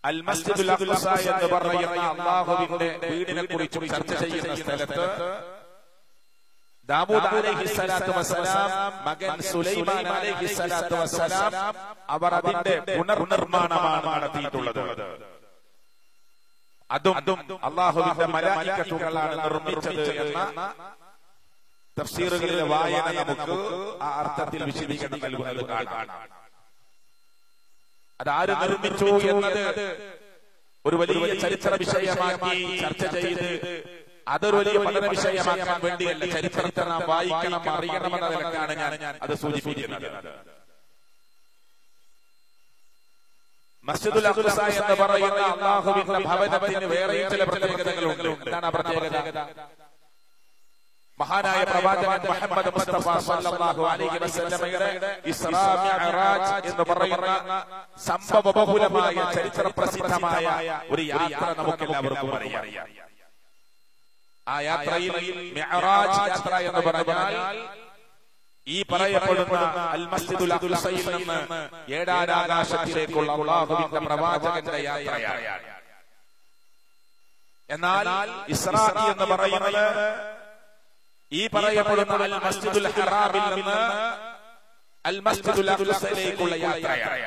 അൽ മസ്ജിദുൽ അഖ്സ എന്ന് പറയുന്ന അള്ളാഹുവിന്റെ വീടിനെ കുറിച്ചും ചർച്ച ചെയ്യുന്ന സ്ഥലത്ത് ദാവൂദ് അലൈഹി സ്വലാത്തു വസ്സലാം മകൻ സുലൈമാൻ അലൈഹി സ്വലാത്തു വസ്സലാം അവർ അതിന്റെ പുനർനിർമ്മാണമാണ് നടത്തിയിട്ടുള്ളത് അതും അള്ളാഹുവിന്റെ മലായിക്കത്തുകളാണ് നിർമ്മിച്ചത് എന്ന തഫ്സീറുകളിലെ വായന നമുക്ക് ആ അർത്ഥത്തിൽ വിശദീകരണം നൽകുന്നത് കാണാം അതാര് നിർമ്മിച്ചു എന്നത് ഒരു വലിയ ചരിത്ര വിഷയമാക്കി ചർച്ച ചെയ്ത് അതൊരു വലിയ പഠന വിഷയമാക്കാൻ വേണ്ടിയല്ല ചരിത്രത്തെ നാം വായിക്കണം അറിയണമെന്ന നിലക്കാണ് ഞാൻ അത് സൂചിപ്പിക്കുന്നത് മസ്ജിദുൽ അഖ്സ എന്ന് പറയുന്ന അള്ളാഹുവിന്റെ ഭവനത്തിന് വേറെയും ചില പ്രത്യേകതകളുണ്ട് എന്താണ് ആ പ്രത്യേകത മഹാനായ പ്രവാചകൻ മുഹമ്മദ് മുസ്തഫ സല്ലല്ലാഹു അലൈഹി വസല്ലമയുടെ ഇസ്രാ മിഅ്റാജ് എന്ന് പറയുന്ന സംഭവ ബഹുലമായ ചരിത്ര പ്രസിദ്ധമായ ഒരു യാത്ര നമുക്ക് എല്ലാവർക്കും അറിയാം ആ യാത്രയിൽ മിഅ്റാജ് യാത്ര എന്ന് പറഞ്ഞാൽ ഈ പറയപ്പെടുന്ന അൽ മസ്ജിദുൽ അഖ്സയിൽ നിന്ന് ഏഴാനാകാശത്തിലേക്കുള്ള അള്ളാഹുവിന്റെ പ്രവാചകന്റെ യാത്രയാണ് എന്നാൽ ഇസ്രായി എന്ന് പറയുന്നത് ഈ പറയപ്പെടുന്ന അൽ മസ്ജിദുൽ ഹറാമിൽ നിന്ന് അൽ മസ്ജിദുൽ അഖ്സയിലേക്കുള്ള യാത്രയാണ്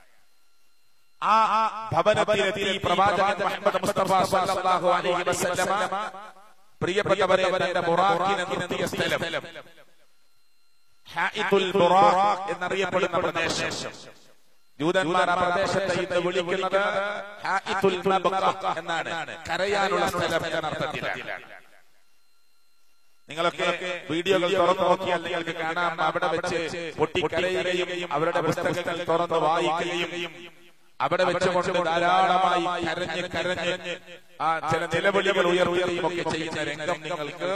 ആ ഭവനത്തിലെത്തി പ്രവാചകൻ മുഹമ്മദ് മുസ്തഫ സല്ലല്ലാഹു അലൈഹി വസല്ലമ പ്രിയപ്പെട്ടവരെ തന്റെ ബുറാഖിനെ നിർത്തിയ സ്ഥലം ഹായിത്തുൽ ബുറാഖ് എന്നറിയപ്പെടുന്ന പ്രദേശം ജൂതന്മാർ ആ പ്രദേശത്തെ ഇന്ന് വിളിക്കുന്നത് ഹായിത്തുൽ മബ്ഖ എന്നാണ് കരയാനുള്ള സ്ഥലം എന്ന അർത്ഥത്തിലാണ് നിങ്ങളൊക്കെ വീഡിയോകൾ തുറന്നു നോക്കിയാൽ നിങ്ങൾക്ക് കാണാം അവിടെ വെച്ച് പൊട്ടിക്കരയുകയും അവരുടെ പുസ്തകങ്ങൾ തുറന്ന് വായിക്കുകയും അവിടെ വെച്ചുകൊണ്ട് ധാരാളമായി കരഞ്ഞ് കരഞ്ഞ് ആ ചില നിലവിളികൾ ഉയർത്തുകയും ഒക്കെ ചെയ്യുന്ന രംഗം നിങ്ങൾക്ക്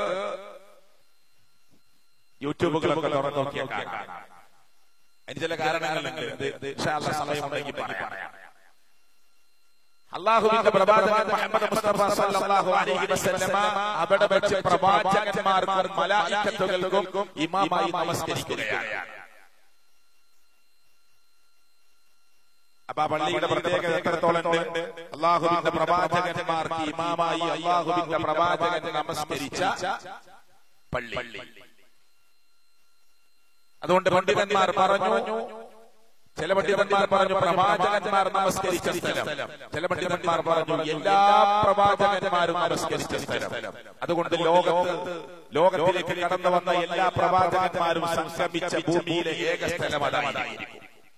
യൂട്യൂബുകളൊക്കെ തുറന്നു നോക്കിയാൽ കാണാം അതിന് ചില കാരണങ്ങളുണ്ട് സമയമുണ്ടെങ്കിൽ പറയാം അള്ളാഹുവിന്റെ പ്രവാചകൻ മുഹമ്മദ് മുസ്തഫ സല്ലല്ലാഹു അലൈഹി വസല്ലമ അവിടെ വെച്ച് പ്രവാചകന്മാർക്കും മലായിക്കത്തുകൾക്കും ഇമാമായി നമസ്കരിക്കുകയാണ് അപ്പൊ ആ പള്ളിയുടെ പ്രത്യേകത എത്രത്തോളം ഉണ്ട് അള്ളാഹുവിന്റെ പ്രവാചകന്മാർക്ക് ഇമാമായി അള്ളാഹുവിന്റെ പ്രവാചകൻ നമസ്കരിച്ച പള്ളി അതുകൊണ്ട് പണ്ഡിതന്മാർ പറഞ്ഞു ചില പണ്ഡിതന്മാർ പറഞ്ഞു പ്രവാചകന്മാർ നമസ്കരിച്ച സ്ഥലം ചില പണ്ഡിതന്മാർ പറഞ്ഞു എല്ലാ പ്രവാചകന്മാരും നമസ്കരിച്ച സ്ഥലം അതുകൊണ്ട് ലോകത്ത് ലോകത്തിലേക്ക് കടന്നു വന്ന എല്ലാ പ്രവാചകന്മാരും സംഗമിച്ച ഭൂമിയിലെ ഏക സ്ഥലം അതായിരിക്കും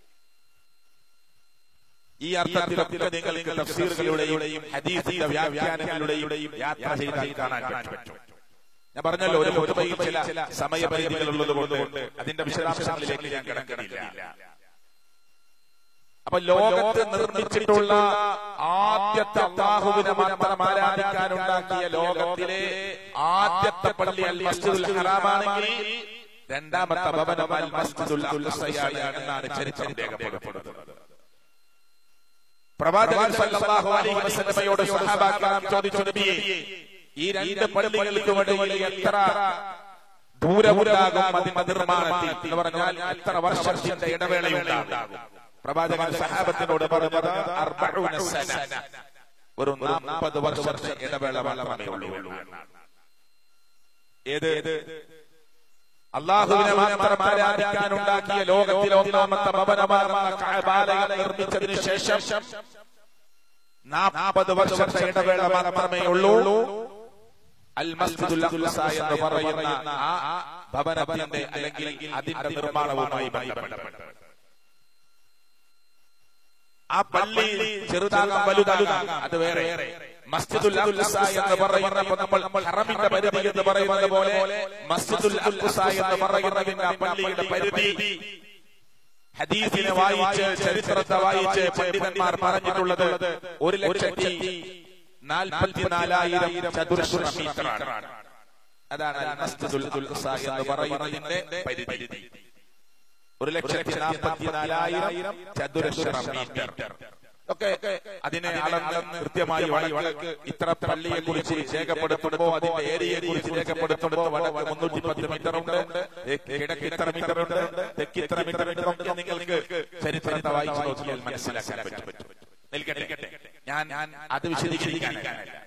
ഈ അർത്ഥത്തിലൊക്കെ നിങ്ങൾക്ക് തഫ്സീറുകളുടെയും ഹദീസിന്റെ വ്യാഖ്യാനങ്ങളുടെയും യാത്ര ചെയ്താൽ കാണാൻ പറ്റും ഞാൻ പറഞ്ഞല്ലോ ഒരു പൊതുവയിൽ ചില സമയപരിധികൾ ഉള്ളത് കൊണ്ട് അതിന്റെ വിശദാംശങ്ങളിലേക്ക് ഞാൻ കിടക്കണില്ല അപ്പൊ ലോകത്ത് നിർമ്മിച്ചിട്ടുള്ള ആദ്യത്തെ അള്ളാഹുവിനെ മാത്രം ആരാധിക്കാനുണ്ടാക്കിയ ലോകത്തിലെ ആദ്യത്തെ പള്ളി അൽ മസ്ജിദുൽ ഹറാമാണെങ്കിൽ രണ്ടാമത്തെ ഭവനം അൽ മസ്ജിദുൽ അഖ്സയാണ് എന്നാണ് ചരിത്രം രേഖപ്പെടുത്തുന്നത് പ്രവാചകൻ സല്ലല്ലാഹു അലൈഹി വസല്ലമയോട് സ്വഹാബാക്കളാം ചോദിച്ചു നബിയെ ഈ രണ്ട് പള്ളികൾക്ക് ഇടയിൽ എത്ര ദൂരമുണ്ടാകും അതിന്റെ നിർമ്മാണത്തിൽ എന്ന് പറഞ്ഞാൽ എത്ര വർഷത്തിന്റെ ഇടവേളയുണ്ടാകും പ്രവാചകൻ സഹാബത്തിനോട് പറഞ്ഞത് അർബഊന സന ഒരു നാൽപ്പത് വർഷത്തെ ഇടവേള മാത്രമേ ഉള്ളൂ ഏത് അള്ളാഹുവിനെ മാത്രം ആരാധിക്കാനുണ്ടാക്കിയ ലോകത്തിലെ ഒന്നാമത്തെ ഭവനമാകുന്ന കഅബാലയം നിർമ്മിച്ചതിന് ശേഷം നാൽപ്പത് വർഷത്തെ ഇടവേള മാത്രമേ ഉള്ളൂ അൽ മസ്ജിദുൽ അഖ്സ എന്ന് പറയുന്ന ആ ഭവനത്തിന്റെ അല്ലെങ്കിൽ അതിന്റെ നിർമ്മാണവുമായി ബന്ധപ്പെട്ട് ആ പള്ളി ചെറുതാകാം വലുതാകാം അത് വേറെ മസ്ജിദുൽ അഖ്സ എന്ന് പറയുന്നപ്പോൾ നമ്മൾ ഹറമിന്റെ പരിധി എന്ന് പറയുന്നത് പോലെ മസ്ജിദുൽ അഖ്സ എന്ന് പറയുന്നതിന്റെ ആ പള്ളിയുടെ പരിധി ഹദീസിനെ വായിച്ച് ചരിത്രത്തെ വായിച്ച് പണ്ഡിതന്മാർ പറഞ്ഞിട്ടുള്ളത് ഒരു ലക്ഷത്തി നാൽപ്പത്തിനാലായിരം ചതുരശ്ര മീറ്ററാണ് അതാണ് മസ്ജിദുൽ അഖ്സ എന്ന് പറയുന്നതിന്റെ പരിധി ഒരു ലക്ഷത്തി നാൽപ്പത്തിനാലായിരം ചതുരശ്ര മീറ്റർ ഒക്കെ അതിനെ അളന്ന് കൃത്യമായി വടക്ക് ഇത്ര പള്ളിയെ കുറിച്ച് രേഖപ്പെടുത്തുമ്പോൾ അതിന്റെ ഏരിയയെ കുറിച്ച് രേഖപ്പെടുത്തുമ്പോൾ വടക്ക് മുന്നൂറ്റി പത്ത് മീറ്റർ ഉണ്ട് കിഴക്ക് ഇത്ര മീറ്റർ ഉണ്ട് തെക്ക് ഇത്ര മീറ്റർ ഉണ്ട് നമുക്ക് നിങ്ങൾക്ക് ചരിത്രത്തെ വായിച്ചു നോക്കിയാൽ മനസ്സിലാക്കാൻ പറ്റും നിൽക്കട്ടെ ഞാൻ അത് വിശദീകരിക്കാനല്ല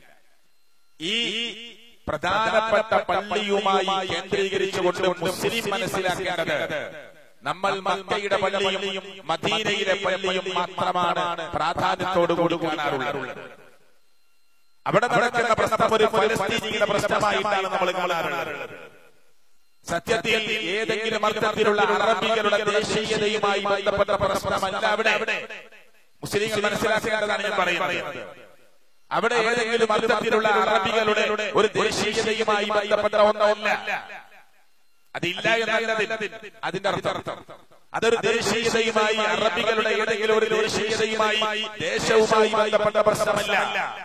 ഈ പ്രധാനപ്പെട്ട പള്ളിയുമായി കേന്ദ്രീകരിച്ചുകൊണ്ട് മുസ്ലിം മനസ്സിലാക്കേണ്ടത് നമ്മൾ മക്കയുടെ പള്ളിയും മദീനയിലെ പള്ളിയും മാത്രമാണ് പ്രാധാന്യത്തോടുകൂടി കാണാറുള്ളത് അവിടെ നടക്കുന്ന പ്രശ്നം ഒരു ഫലസ്തീനിയുടെ പ്രശ്നമായിട്ടാണ് നമ്മൾ കാണാറുള്ളത് സത്യത്തിൽ ഏതെങ്കിലും അർത്ഥത്തിലുള്ള അറബികളുടെ ദേശീയതയുമായി ബന്ധപ്പെട്ട പ്രശ്നമല്ല അവിടെ മുസ്ലിങ്ങൾ മനസ്സിലാക്കേണ്ടതാണ് ഞാൻ പറയുന്നത് അവിടെ ഏതെങ്കിലും അർത്ഥത്തിലുള്ള അറബികളുടെ ഒരു ദേശീയതയുമായി ബന്ധപ്പെട്ട ഒന്നല്ല അതില്ല എന്നതിൽ അതിന്റെ അർത്ഥം അതൊരു ദേശീയതയുമായി അറബികളുടെ ഏതെങ്കിലും ഒരു ദേശീയതയുമായി ദേശവുമായി ബന്ധപ്പെട്ട പ്രശ്നമല്ല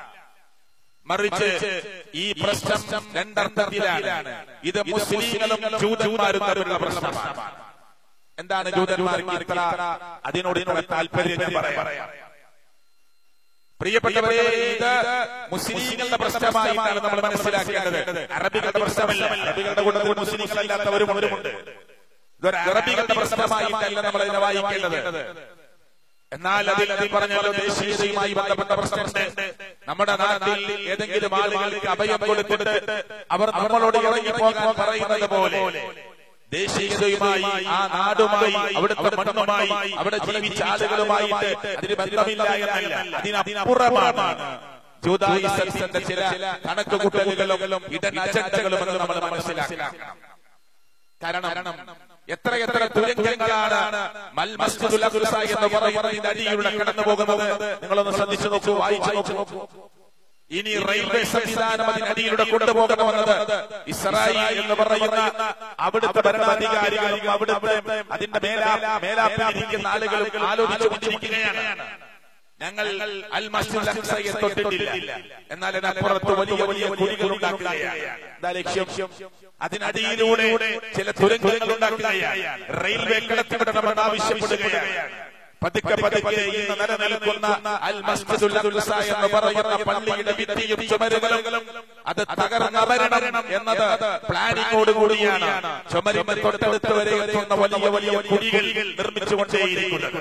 മറിച്ച് ഈ പ്രശ്നം രണ്ടർത്ഥത്തിലാണ് ഇത് മുസ്ലിങ്ങളും ജൂതന്മാരും തമ്മിലുള്ള പ്രശ്നമാണ് എന്താണ് ജൂതന്മാർക്ക് ഇത്ര അതിനോട് ഇത്ര താല്പര്യം എന്ന് പറയാം പ്രിയപ്പെട്ടവരെ ഇത് മുസ്ലിങ്ങളുടെ പ്രശ്നമായിട്ടാണ് നമ്മൾ മനസ്സിലാക്കേണ്ടത് അറബികളുടെ പ്രശ്നമല്ല അറബികളുടെ കൂട്ടത്തിൽ മുസ്ലിങ്ങളല്ലാത്തവരും അവരുമുണ്ട് ഇതൊരു അറബികളുടെ പ്രശ്നമായിട്ടല്ല നമ്മൾ ഇതിനെ വായിക്കേണ്ടത് എന്നാൽ അതിൽ അതിൽ പറഞ്ഞല്ലോ ദേശീയതയുമായി ബന്ധപ്പെട്ട പ്രശ്നമുണ്ട് നമ്മുടെ നാട്ടിൽ ഏതെങ്കിലും ആളുകൾക്ക് അഭയം കൊടുത്തിട്ട് അവർ നമ്മളോട് ഇറങ്ങി പോകാൻ പറയുന്നത് പോലെ ദേശീയതയുമായി ആ നാടുമായി അവിടുത്തെ മണ്ണുമായി അവിടെ ജീവിച്ച ആളുകളുമായിട്ട് അതിന് ബന്ധമില്ല എന്നല്ല അതിനപ്പുറമാണ് ജൂതായിസത്തിന്റെ ചില കണക്കുകൂട്ടലുകളും ഇടൻ അജണ്ടകളും എന്ന് നമ്മൾ മനസ്സിലാക്കണം കാരണം എത്ര എത്ര തുരങ്കങ്ങളാണ് മൽ മസ്ജിദുൽ അഖ്സ എന്ന് പറയുന്നതിന്റെ അടിയിലൂടെ കടന്നു പോകുന്നത് നിങ്ങളൊന്ന് ശ്രദ്ധിച്ചു നോക്കൂ വായിച്ചു നോക്കൂ ഇനി റെയിൽവേ സംവിധാനം അതിനടിയിലൂടെ കൊണ്ടുപോകണമെന്നത് ഇസ്രായേൽ എന്ന് പറയുന്ന അവിടുത്തെ ഭരണാധികാരികളും അവിടുത്തെ അതിന്റെ മേലാ മേലാപ്പിലിരിക്കുന്ന ആളുകളും ആലോചിച്ചുകൊണ്ടിരിക്കുകയാണ് ഞങ്ങൾ അൽ മസ്ജിദ് അഖ്സയെ തൊട്ടിട്ടില്ല എന്നാൽ അതിനപ്പുറത്ത് വലിയ വലിയ കുഴികൾ ഉണ്ടാക്കുകയാണ് എന്താ ലക്ഷ്യം അതിനടിയിലൂടെ ചില തുരങ്കങ്ങൾ ഉണ്ടാക്കുകയാണ് റെയിൽവേ കടത്തിവിടണമെന്ന് ആവശ്യപ്പെടുകയാണ് പതുക്കെ പതുക്കെ ഇന്ന് നിലനിൽക്കുന്ന അൽ മസ്ജിദുൽ അഖ്സ എന്ന് പറയുന്ന പള്ളിയുടെ ഭിത്തിയും ചുമരുകളും അത് തകർന്നവരണം എന്നത് പ്ലാനിങ്ങോട് കൂടിയാണ് ചുമരിന് തൊട്ടടുത്ത് വരെ എത്തുന്ന വലിയ വലിയ കുഴികൾ നിർമ്മിച്ചുകൊണ്ടേയിരിക്കുന്നത്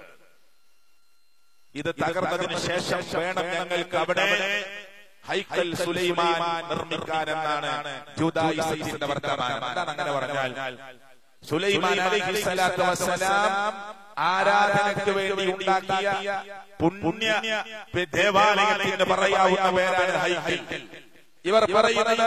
ഇത് തകർന്നതിന് ശേഷം വേണം ഞങ്ങൾക്ക് അവിടെ ഹൈക്കൽ സുലൈമാൻ നിർമ്മിക്കാൻ എന്നാണ് ജൂതായിസത്തിന്റെ വർത്തമാനം എന്താണ് അങ്ങനെ പറഞ്ഞാൽ സുലൈമാൻ അലൈഹി സ്വലാത്തു വസ്സലാം ആരാധനയ്ക്ക് വേണ്ടി ഉണ്ടാക്കിയ പുണ്യ ദേവാലയത്തിന് പറയാവുന്ന പേരാണ് ഹൈക്കൽ ഇവർ പറയുന്നത്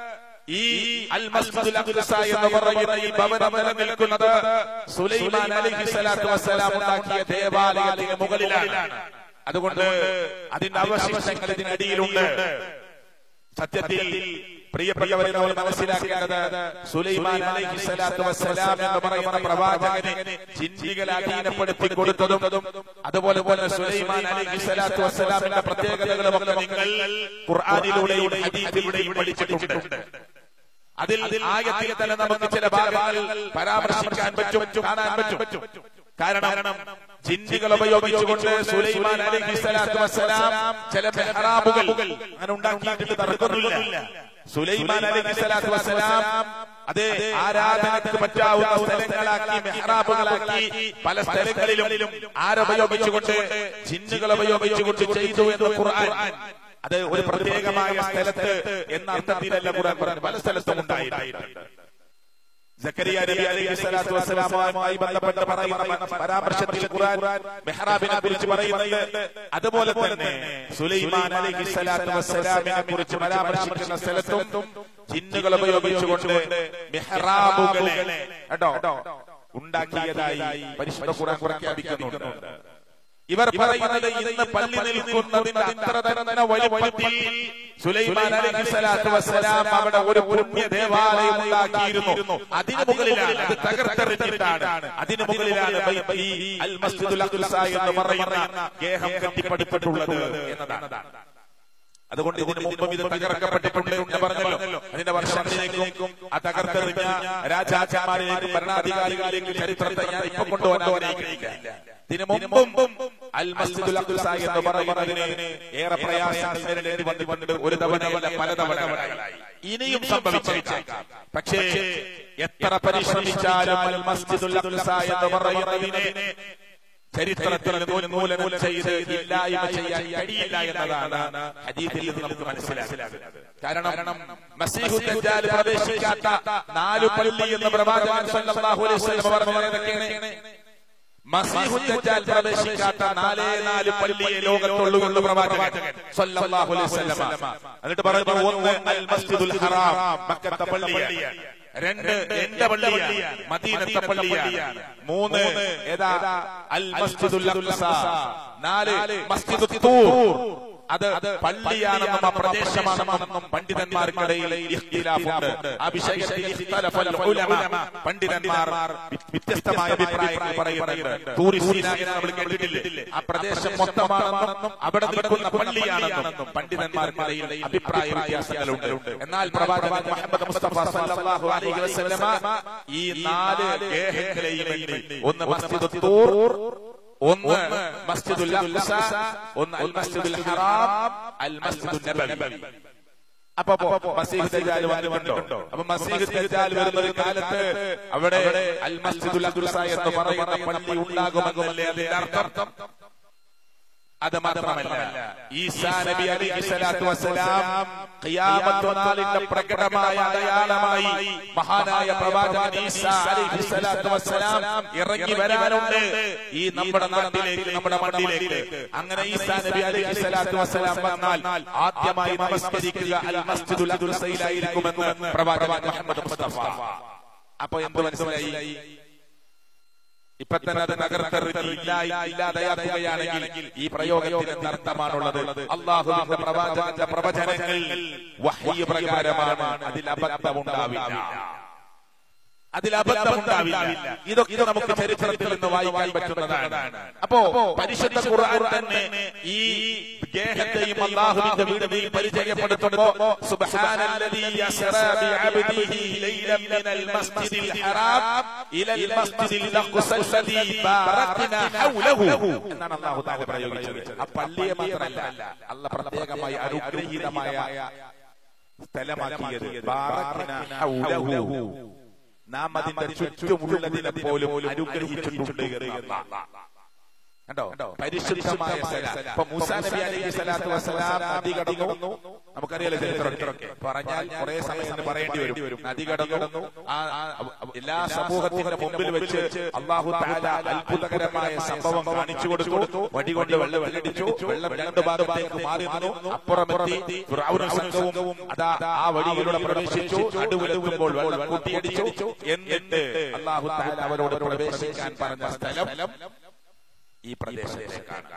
ഈ അൽ മസ്ജിദുൽ അഖ്സ എന്ന് പറയുന്ന ഈ ഭവനം നിലനിൽക്കുന്നത് സുലൈമാൻ അലൈഹി സ്വലാത്തു വസ്സലാം ഉണ്ടാക്കിയ ദേവാലയത്തിന് മുകളിലാണ് അതുകൊണ്ട് അതിന്റെ അവശിഷ്ടങ്ങൾ ഇതിനടിയിലുണ്ട് സത്യത്തിൽ പ്രിയപ്പെട്ടവരെ നമ്മൾ മനസ്സിലാക്കേണ്ടത് സുലൈമാൻ അലൈഹി സ്വലാത്തു വസ്സലാം എന്ന് പറയുന്ന പ്രവാചകനെ ജിന്നുകളെ അധീനപ്പെടുത്തി കൊടുത്തതും അതുപോലെ പോലെ സുലൈമാൻ അലൈഹി സ്വലാത്തു വസ്സലാമിന്റെ പ്രത്യേകതകളും ഒക്കെ നിങ്ങൾ ഖുർആാനിലൂടെയും ഹദീസിലൂടെയും പഠിച്ചിട്ടുണ്ട് അതിൽ ആയത്തിൽ തന്നെ നമുക്ക് ചില ഭാഗങ്ങൾ പരാമർശിക്കാൻ പറ്റും കാണാൻ പറ്റും കാരണം ജിന്നുകൾ ഉപയോഗിച്ചുകൊണ്ട് സുലൈമാൻ അലൈഹി സ്വലാത്തു വസ്സലാം ചില മെഹ്റാബുകൾ അങ്ങനെ ഉണ്ടാക്കിയിട്ട് തർക്കമൊന്നുമില്ല സുലൈമാൻ അലൈഹി സ്വലാത്തു വസ്സലാം അത് ആരാധനക്ക് പറ്റാവുന്ന സ്ഥലങ്ങളാക്കി മെഹ്റാബുകളാക്കി പല സ്ഥലങ്ങളിലും ആരുപയോഗിച്ചുകൊണ്ട് ജിന്നുകൾ ഉപയോഗിച്ചുകൊണ്ട് ചെയ്തു എന്ന് ഖുർആൻ അത് ഒരു പ്രത്യേകമായ സ്ഥലത്ത് എന്ന അർത്ഥത്തിലല്ല ഖുർആൻ പറഞ്ഞു പല സ്ഥലത്തും ഉണ്ടായിട്ടുണ്ട് സക്കരിയ നബി അലൈഹി സ്വലാത്തു വസ്സലാമുമായി ബന്ധപ്പെട്ട് പറയുന്ന പരാമർശത്തിൽ ഖുർആൻ മെഹ്റാബിനെ കുറിച്ച് പറയുന്നുണ്ട് അതുപോലെ തന്നെ സുലൈമാൻ അലൈഹി സ്വലാത്തു വസ്സലാമിനെ കുറിച്ച് പരാമർശിക്കുന്ന സ്ഥലത്തും ജിന്നുകൾ ഉപയോഗിച്ചുകൊണ്ട് മെഹ്റാബുകളെ കേട്ടോ ഉണ്ടാക്കിയതായി പരിശുദ്ധ ഖുർആൻ പ്രഖ്യാപിക്കുന്നുണ്ട് ഇവർ പറയുന്നത് ഇന്ന് പള്ളി നിൽക്കുന്നതിന്റെ അത്ര തന്നെ വലുപ്പത്തിൽ സുലൈമാൻ അലൈഹി സ്വലാത്തു വസ്സലാം അവിടെ ഒരു പുണ്യ ദേവാലയം ഉണ്ടാക്കിയിരുന്നു അതിന് മുകളിലാണ് അത് തകർത്തെറിഞ്ഞിട്ടാണ് അതിന് മുകളിലാണ് ഈ അൽ മസ്ജിദുൽ അഖ്സ എന്ന് പറയുന്ന ഗേഹം കെട്ടിപ്പടുത്തിട്ടുള്ളത് എന്നതാണ് അതുകൊണ്ട് ഇതിനു മുമ്പും ഇത് തകർക്കപ്പെട്ടിട്ടുണ്ട് എന്ന് പറഞ്ഞല്ലോ അതിന്റെ വർഷങ്ങളിലേക്കും ആ തകർത്തെറിഞ്ഞ രാജാക്കന്മാരിലേക്കും ഭരണാധികാരികളിലേക്കും ചരിത്രത്തെ ഞാൻ ഇപ്പൊ കൊണ്ടുപോകാൻ ആഗ്രഹിക്കുന്നില്ല ഇതിനു മുമ്പും അൽ മസ്ജിദുൽ അഖ്സ എന്ന് പറയുന്നതിന് ഏറെ പ്രയാസം നേരിടേണ്ടി വന്നിട്ടുണ്ട് ഒരു തവണയല്ല പല തവണകളായി ഇനിയും സംഭവിച്ചേക്കാം പക്ഷേ എത്ര പരിശ്രമിച്ചാലും അൽ മസ്ജിദുൽ അഖ്സ എന്ന് പറയുന്നതിനെ ചരിത്രത്തിൽ നിന്ന് ഉന്മൂലനം ചെയ്ത് ഇല്ലായ്മ ചെയ്യാൻ കഴിയില്ല എന്നതാണ് ഹദീസിൽ നിന്ന് നമുക്ക് മനസ്സിലാക്കുന്നത് കാരണം മസീഹു ദജ്ജാൽ പ്രവേശിക്കാത്ത നാല് പള്ളി എന്ന് പ്രവാചകൻ സല്ലല്ലാഹു അലൈഹി വസല്ലം പറഞ്ഞതൊക്കെയാണ് മസീഹു ദജ്ജാൽ പ്രവേശിക്കാത്ത നാലേ നാല് പള്ളിയെ ലോകത്തുള്ളൂ എന്ന് പ്രവാചകൻ സല്ലല്ലാഹു അലൈഹി വസല്ലം എന്നിട്ട് പറഞ്ഞു ഒന്ന് അൽ മസ്ജിദുൽ ഹറാം മക്കത്തെ പള്ളിയാണ് രണ്ട് എന്റെ പള്ളിയാണ് മദീനത്തെ പള്ളിയാണ് മൂന്ന് ഏതാ അൽ മസ്ജിദുൽ അഖ്സ നാല് മസ്ജിദുൽ തൂർ അത് പള്ളിയാണെന്നും ആ പ്രദേശമാണെന്നും പണ്ഡിതന്മാർക്കിടയിൽ ഇഖ്തിലാഫുണ്ട് ആ വിഷയത്തിൽ ഇഖ്തലഫൽ ഉലമ പണ്ഡിതന്മാർ വ്യത്യസ്തമായ അഭിപ്രായങ്ങൾ പറയുന്നുണ്ട് തൂരി സീന എന്ന് നമ്മൾ കേട്ടിട്ടില്ലേ ആ പ്രദേശം മൊത്തമാണെന്നും അവിടെ നിൽക്കുന്ന പള്ളിയാണെന്നും പണ്ഡിതന്മാർക്കിടയിൽ അഭിപ്രായ വ്യത്യാസങ്ങളുണ്ട് എന്നാൽ പ്രവാചകൻ മുഹമ്മദ് മുസ്തഫ സല്ലല്ലാഹു അലൈഹി വസല്ലമ ഈ നാല് ഗേഹങ്ങളെയും എണ്ണി ഒന്ന് മസ്ജിദ് തൂർ ഒന്ന് മസ്ജിദുൽ അഖ്സ ഒന്ന് അൽ മസ്ജിദുൽ ഹറാം അൽ മസ്ജിദുൽ നബവി അപ്പൊ മസീഹ് ദജ്ജാൽ വന്നിട്ടുണ്ടോ അപ്പൊ മസീഹ് ദജ്ജാൽ വരുന്ന ഒരു കാലത്ത് അവിടെ അൽ മസ്ജിദുൽ അഖ്സ എന്ന് പറയുന്ന പള്ളി ഉണ്ടാകുമെന്നല്ലേ അതിന്റെ അർത്ഥം അത് മാത്രമല്ല ഈസാ നബി അലൈഹി സ്വലാത്തു വസ്സലാം ഖിയാമത്ത് നാളിന്റെ പ്രകടമായ അടയാളമായി മഹാനായ പ്രവാചകൻ ഈസാ അലൈഹി സ്വലാത്തു വസ്സലാം ഇറങ്ങി വരാനുണ്ട് ഈ നമ്മുടെ നാട്ടിലേക്ക് നമ്മുടെ മണ്ണിലേക്ക് അങ്ങനെ ഈസാ നബി അലൈഹി സ്വലാത്തു വസ്സലാം വന്നാൽ ആദ്യമായി നമസ്കരിക്കുക അൽ മസ്ജിദുൽ അഖ്സയിലായിരിക്കുമെന്ന് പ്രവാചകൻ മുഹമ്മദ് മുസ്തഫ അപ്പൊ എന്ത് മനസ്സിലായി ഇപ്പൊ തന്നെ അത് തകർത്തെറിഞ്ഞ് ഇല്ലാതെയാക്കുകയാണെങ്കിൽ ഈ പ്രയോഗത്തിന് അർത്ഥമാണുള്ളത് അള്ളാഹുവിന്റെ പ്രവാചകന്റെ പ്രവചനങ്ങൾ വഹ്യ പ്രകാരമാണ് അതിൽ അബദ്ധമുണ്ടാവില്ല അതിൽ അബദ്ധമുണ്ടാവില്ല ഇതൊക്കെ നമുക്ക് ചരിത്രത്തിൽ നിന്ന് വായിക്കാൻ പറ്റുന്നതാണ് അപ്പോ പരിശുദ്ധ ഖുർആൻ തന്നെ ഈ ഗേഹത്തെയും അള്ളാഹുവിന്റെ വീടിനെയും പരിചയപ്പെടുത്തുമ്പോ സുബ്ഹാനല്ലദീ യസ്റാ ബിഅബ്ദിഹി ലൈലൻ മിനൽ മസ്ജിദിൽ ഹറാം ഇലൽ മസ്ജിദിൽ അഖ്സല്ലദീ ബാറക്നാ ഹൗലഹു എന്നാണ് അല്ലാഹു തആല പ്രയോഗിച്ചത് ആ പള്ളിയെ മാത്രമല്ല അല്ലാഹ് പ്രത്യേകമായി അനുഗ്രഹീതമായ സ്ഥലമാക്കിയത് ബാറക്നാ ഹൗലഹു നാം അതിന്റെ ചുറ്റുമുള്ളതിനെ പോലും അനുഗ്രഹിച്ചിട്ടുണ്ട് കണ്ടോ പരിശുദ്ധമായ സ്ഥലം ഇപ്പൊ മൂസാ നബി അലൈഹി സ്വലാത്തു വസ്സലാം നദി കടന്നു നമുക്കറിയാലോ ചരിത്രമൊക്കെ പറഞ്ഞാൽ കുറെ സമയം പറയേണ്ടി വരും നദി കടന്നു ആ എല്ലാ സമൂഹത്തിന്റെ മുമ്പിൽ വെച്ച് അള്ളാഹു താല അത്ഭുതകരമായ സംഭവം കാണിച്ചു കൊടുത്തു വടികൊണ്ട് വെള്ളം വെള്ളടിച്ചു വെള്ളം രണ്ട് ഭാഗത്തേക്ക് മാറി നിന്നു അപ്പുറമെത്തി സംഘവും അതാ ആ വഴിയിലൂടെ പ്രവേശിച്ചു നടുവിലെത്തുമ്പോൾ വെള്ളം കൂട്ടിയടിച്ചു എന്നിട്ട് അള്ളാഹു താല അവരോട് പ്രവേശിക്കാൻ പറഞ്ഞ സ്ഥലം ഈ പ്രദേശത്തേക്കാണ്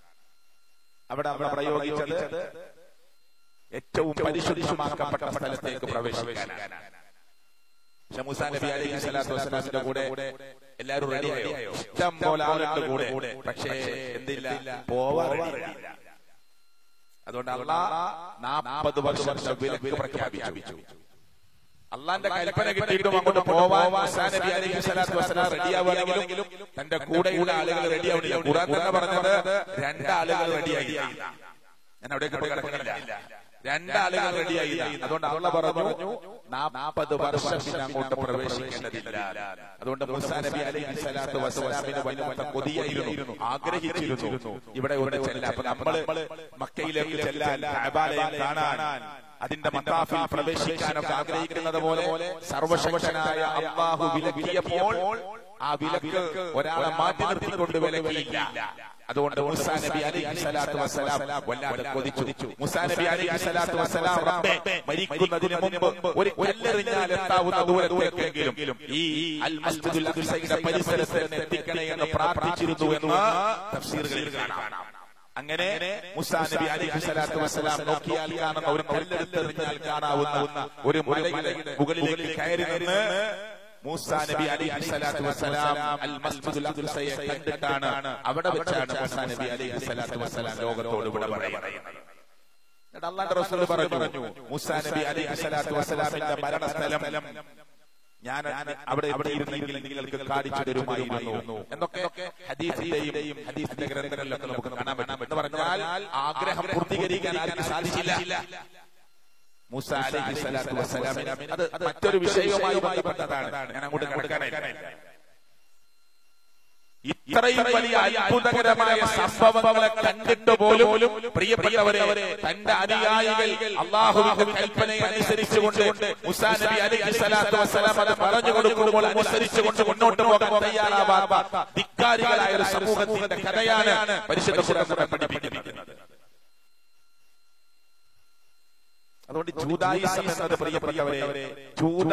അവിടെ അവിടെ പ്രയോഗിച്ചത് ഏറ്റവും പരിശുദ്ധമാക്കപ്പെട്ട സ്ഥലത്തേക്ക് പ്രവേശിക്കാനാണ് ഷമുസാ നബി അലൈഹി സ്വലാത്തു വസ്സലാമിന്റെ കൂടെ എല്ലാവരും റെഡിയായോ ഇഷ്ടം പോലെ ആളുകളുടെ കൂടെ പക്ഷേ എന്തില്ല പോവാൻ റെഡിയില്ല അതുകൊണ്ട് അള്ളാ നാൽപ്പത് വർഷം വിലക്ക് പ്രഖ്യാപിച്ചു അള്ളാന്റെ കൽപ്പന കിട്ടിയിട്ടും അങ്ങോട്ട് പോവാൻ നബി അലൈഹി സ്വലാത്തു വസ്സലാം റെഡിയാവുകയാണെങ്കിലും തന്റെ കൂടെയുള്ള ആളുകൾ റെഡിയാവുന്നില്ല ഖുറാൻ തന്നെ പറഞ്ഞത് രണ്ടാളുകൾ റെഡിയായില്ല ഞാൻ അവിടേക്ക് കിടക്കുന്നില്ല രണ്ടാളുകൾ റെഡിയായില്ല അതുകൊണ്ട് അള്ള പറഞ്ഞു നാൽപ്പത് വർഷം അങ്ങോട്ട് പ്രവേശിക്കേണ്ടതില്ല അതുകൊണ്ട് മുസാ നബി അലൈഹി സ്വലാത്തു വസ്സലാമിന് വല്ലാത്ത കൊതിയായിരുന്നു ആഗ്രഹിച്ചിരുന്നു ഇവിടെ ഒന്ന് ചെല്ലാൻ അപ്പൊ നമ്മള് മക്കയിലേക്ക് ചെല്ലാൻ കഅബാലയം കാണാൻ അതിന്റെ മത്താഫിൽ പ്രവേശിക്കാനൊക്കെ ആഗ്രഹിക്കുന്നത് പോലെ സർവശക്തനായ അള്ളാഹു വിലക്കിയപ്പോൾ ആ വിലക്ക് ഒരാളെ മാറ്റി നിർത്തിക്കൊണ്ട് വിലക്കിയില്ല അതുകൊണ്ട് മുസാ നബി അലൈഹി സ്വലാത്തു വസ്സലാം വല്ലാതെ കൊതിച്ചു മുസാ നബി അലൈഹി സ്വലാത്തു വസ്സലാം റബ്ബേ മരിക്കുന്നതിന് മുമ്പ് ഒരു കല്ലെറിഞ്ഞാൽ എത്താവുന്ന ദൂരത്തേക്കെങ്കിലും ഈ അൽ മസ്ജിദുൽ അഖ്സയുടെ പരിസരത്ത് എത്തിക്കണേ എന്ന് പ്രാർത്ഥിച്ചിരുന്നു എന്ന് തഫ്സീറുകളിൽ കാണാം അങ്ങനെ മുസാ നബി അലൈഹി സ്വലാത്തു വസ്സലാം നോക്കിയാൽ കാണുന്ന ഒരു കല്ലെടുത്തെറിഞ്ഞാൽ കാണാവുന്ന ഒരു മലയുടെ മുകളിലേക്ക് കയറി നിന്ന് മൂസാ നബി അലൈഹി സ്വലാത്തു വസ്സലാം അൽ മസ്ജിദുൽ അഖ്സയെ കണ്ടിട്ടാണ് അവിടെ വെച്ചാണ് മൂസാ നബി അലൈഹി സ്വലാത്തു വസ്സലാം ലോകത്തോട് വിട പറയുന്നത് അള്ളാന്റെ റസൂൽ പറഞ്ഞു മൂസാ നബി അലൈഹി സ്വലാത്തു വസ്സലാമിന്റെ മരണസ്ഥലം ഞാൻ അവിടെ എവിടെ ഇരുന്നെങ്കിൽ നിങ്ങൾക്ക് കാണിച്ചു തരുമായിരുന്നു എന്നൊക്കെ ഹദീസിന്റെയും ഹദീസിന്റെ ഗ്രന്ഥങ്ങളിലൊക്കെ നമുക്ക് കാണാൻ പറ്റും എന്ന് പറഞ്ഞാൽ ആഗ്രഹം പൂർത്തീകരിക്കാൻ ആർക്കും സാധിച്ചില്ല മൂസ അലൈഹി സ്വലാത്തു വസ്സലാമിന് അത് മറ്റൊരു വിഷയവുമായി ബന്ധപ്പെട്ടതാണ് ഞാൻ അങ്ങോട്ട് കിടക്കാനായി ഇത്രയും വലിയ അത്ഭുതകരമായ സംഭവങ്ങളെ കണ്ടിട്ട് പോലും പ്രിയപ്പെട്ടവരെ തന്റെ അനുയായികൾ അള്ളാഹുവിന്റെ കൽപ്പനയെ അനുസരിച്ചുകൊണ്ട് മുസാ നബി അലൈഹി സ്വലാത്തു വസ്സലാം അത് പറഞ്ഞു കൊടുക്കുമ്പോൾ അനുസരിച്ചുകൊണ്ട് മുന്നോട്ട് പോകാൻ തയ്യാറാവാത്ത ധിക്കാരികളായ ഒരു സമൂഹത്തിന്റെ കഥയാണ് പരിശുദ്ധ ഖുർആൻ നമ്മെ പഠിപ്പിക്കുന്നത് അതുകൊണ്ട് ജൂതായിസം എന്നത് പ്രിയപ്പെട്ടവരെ ജൂത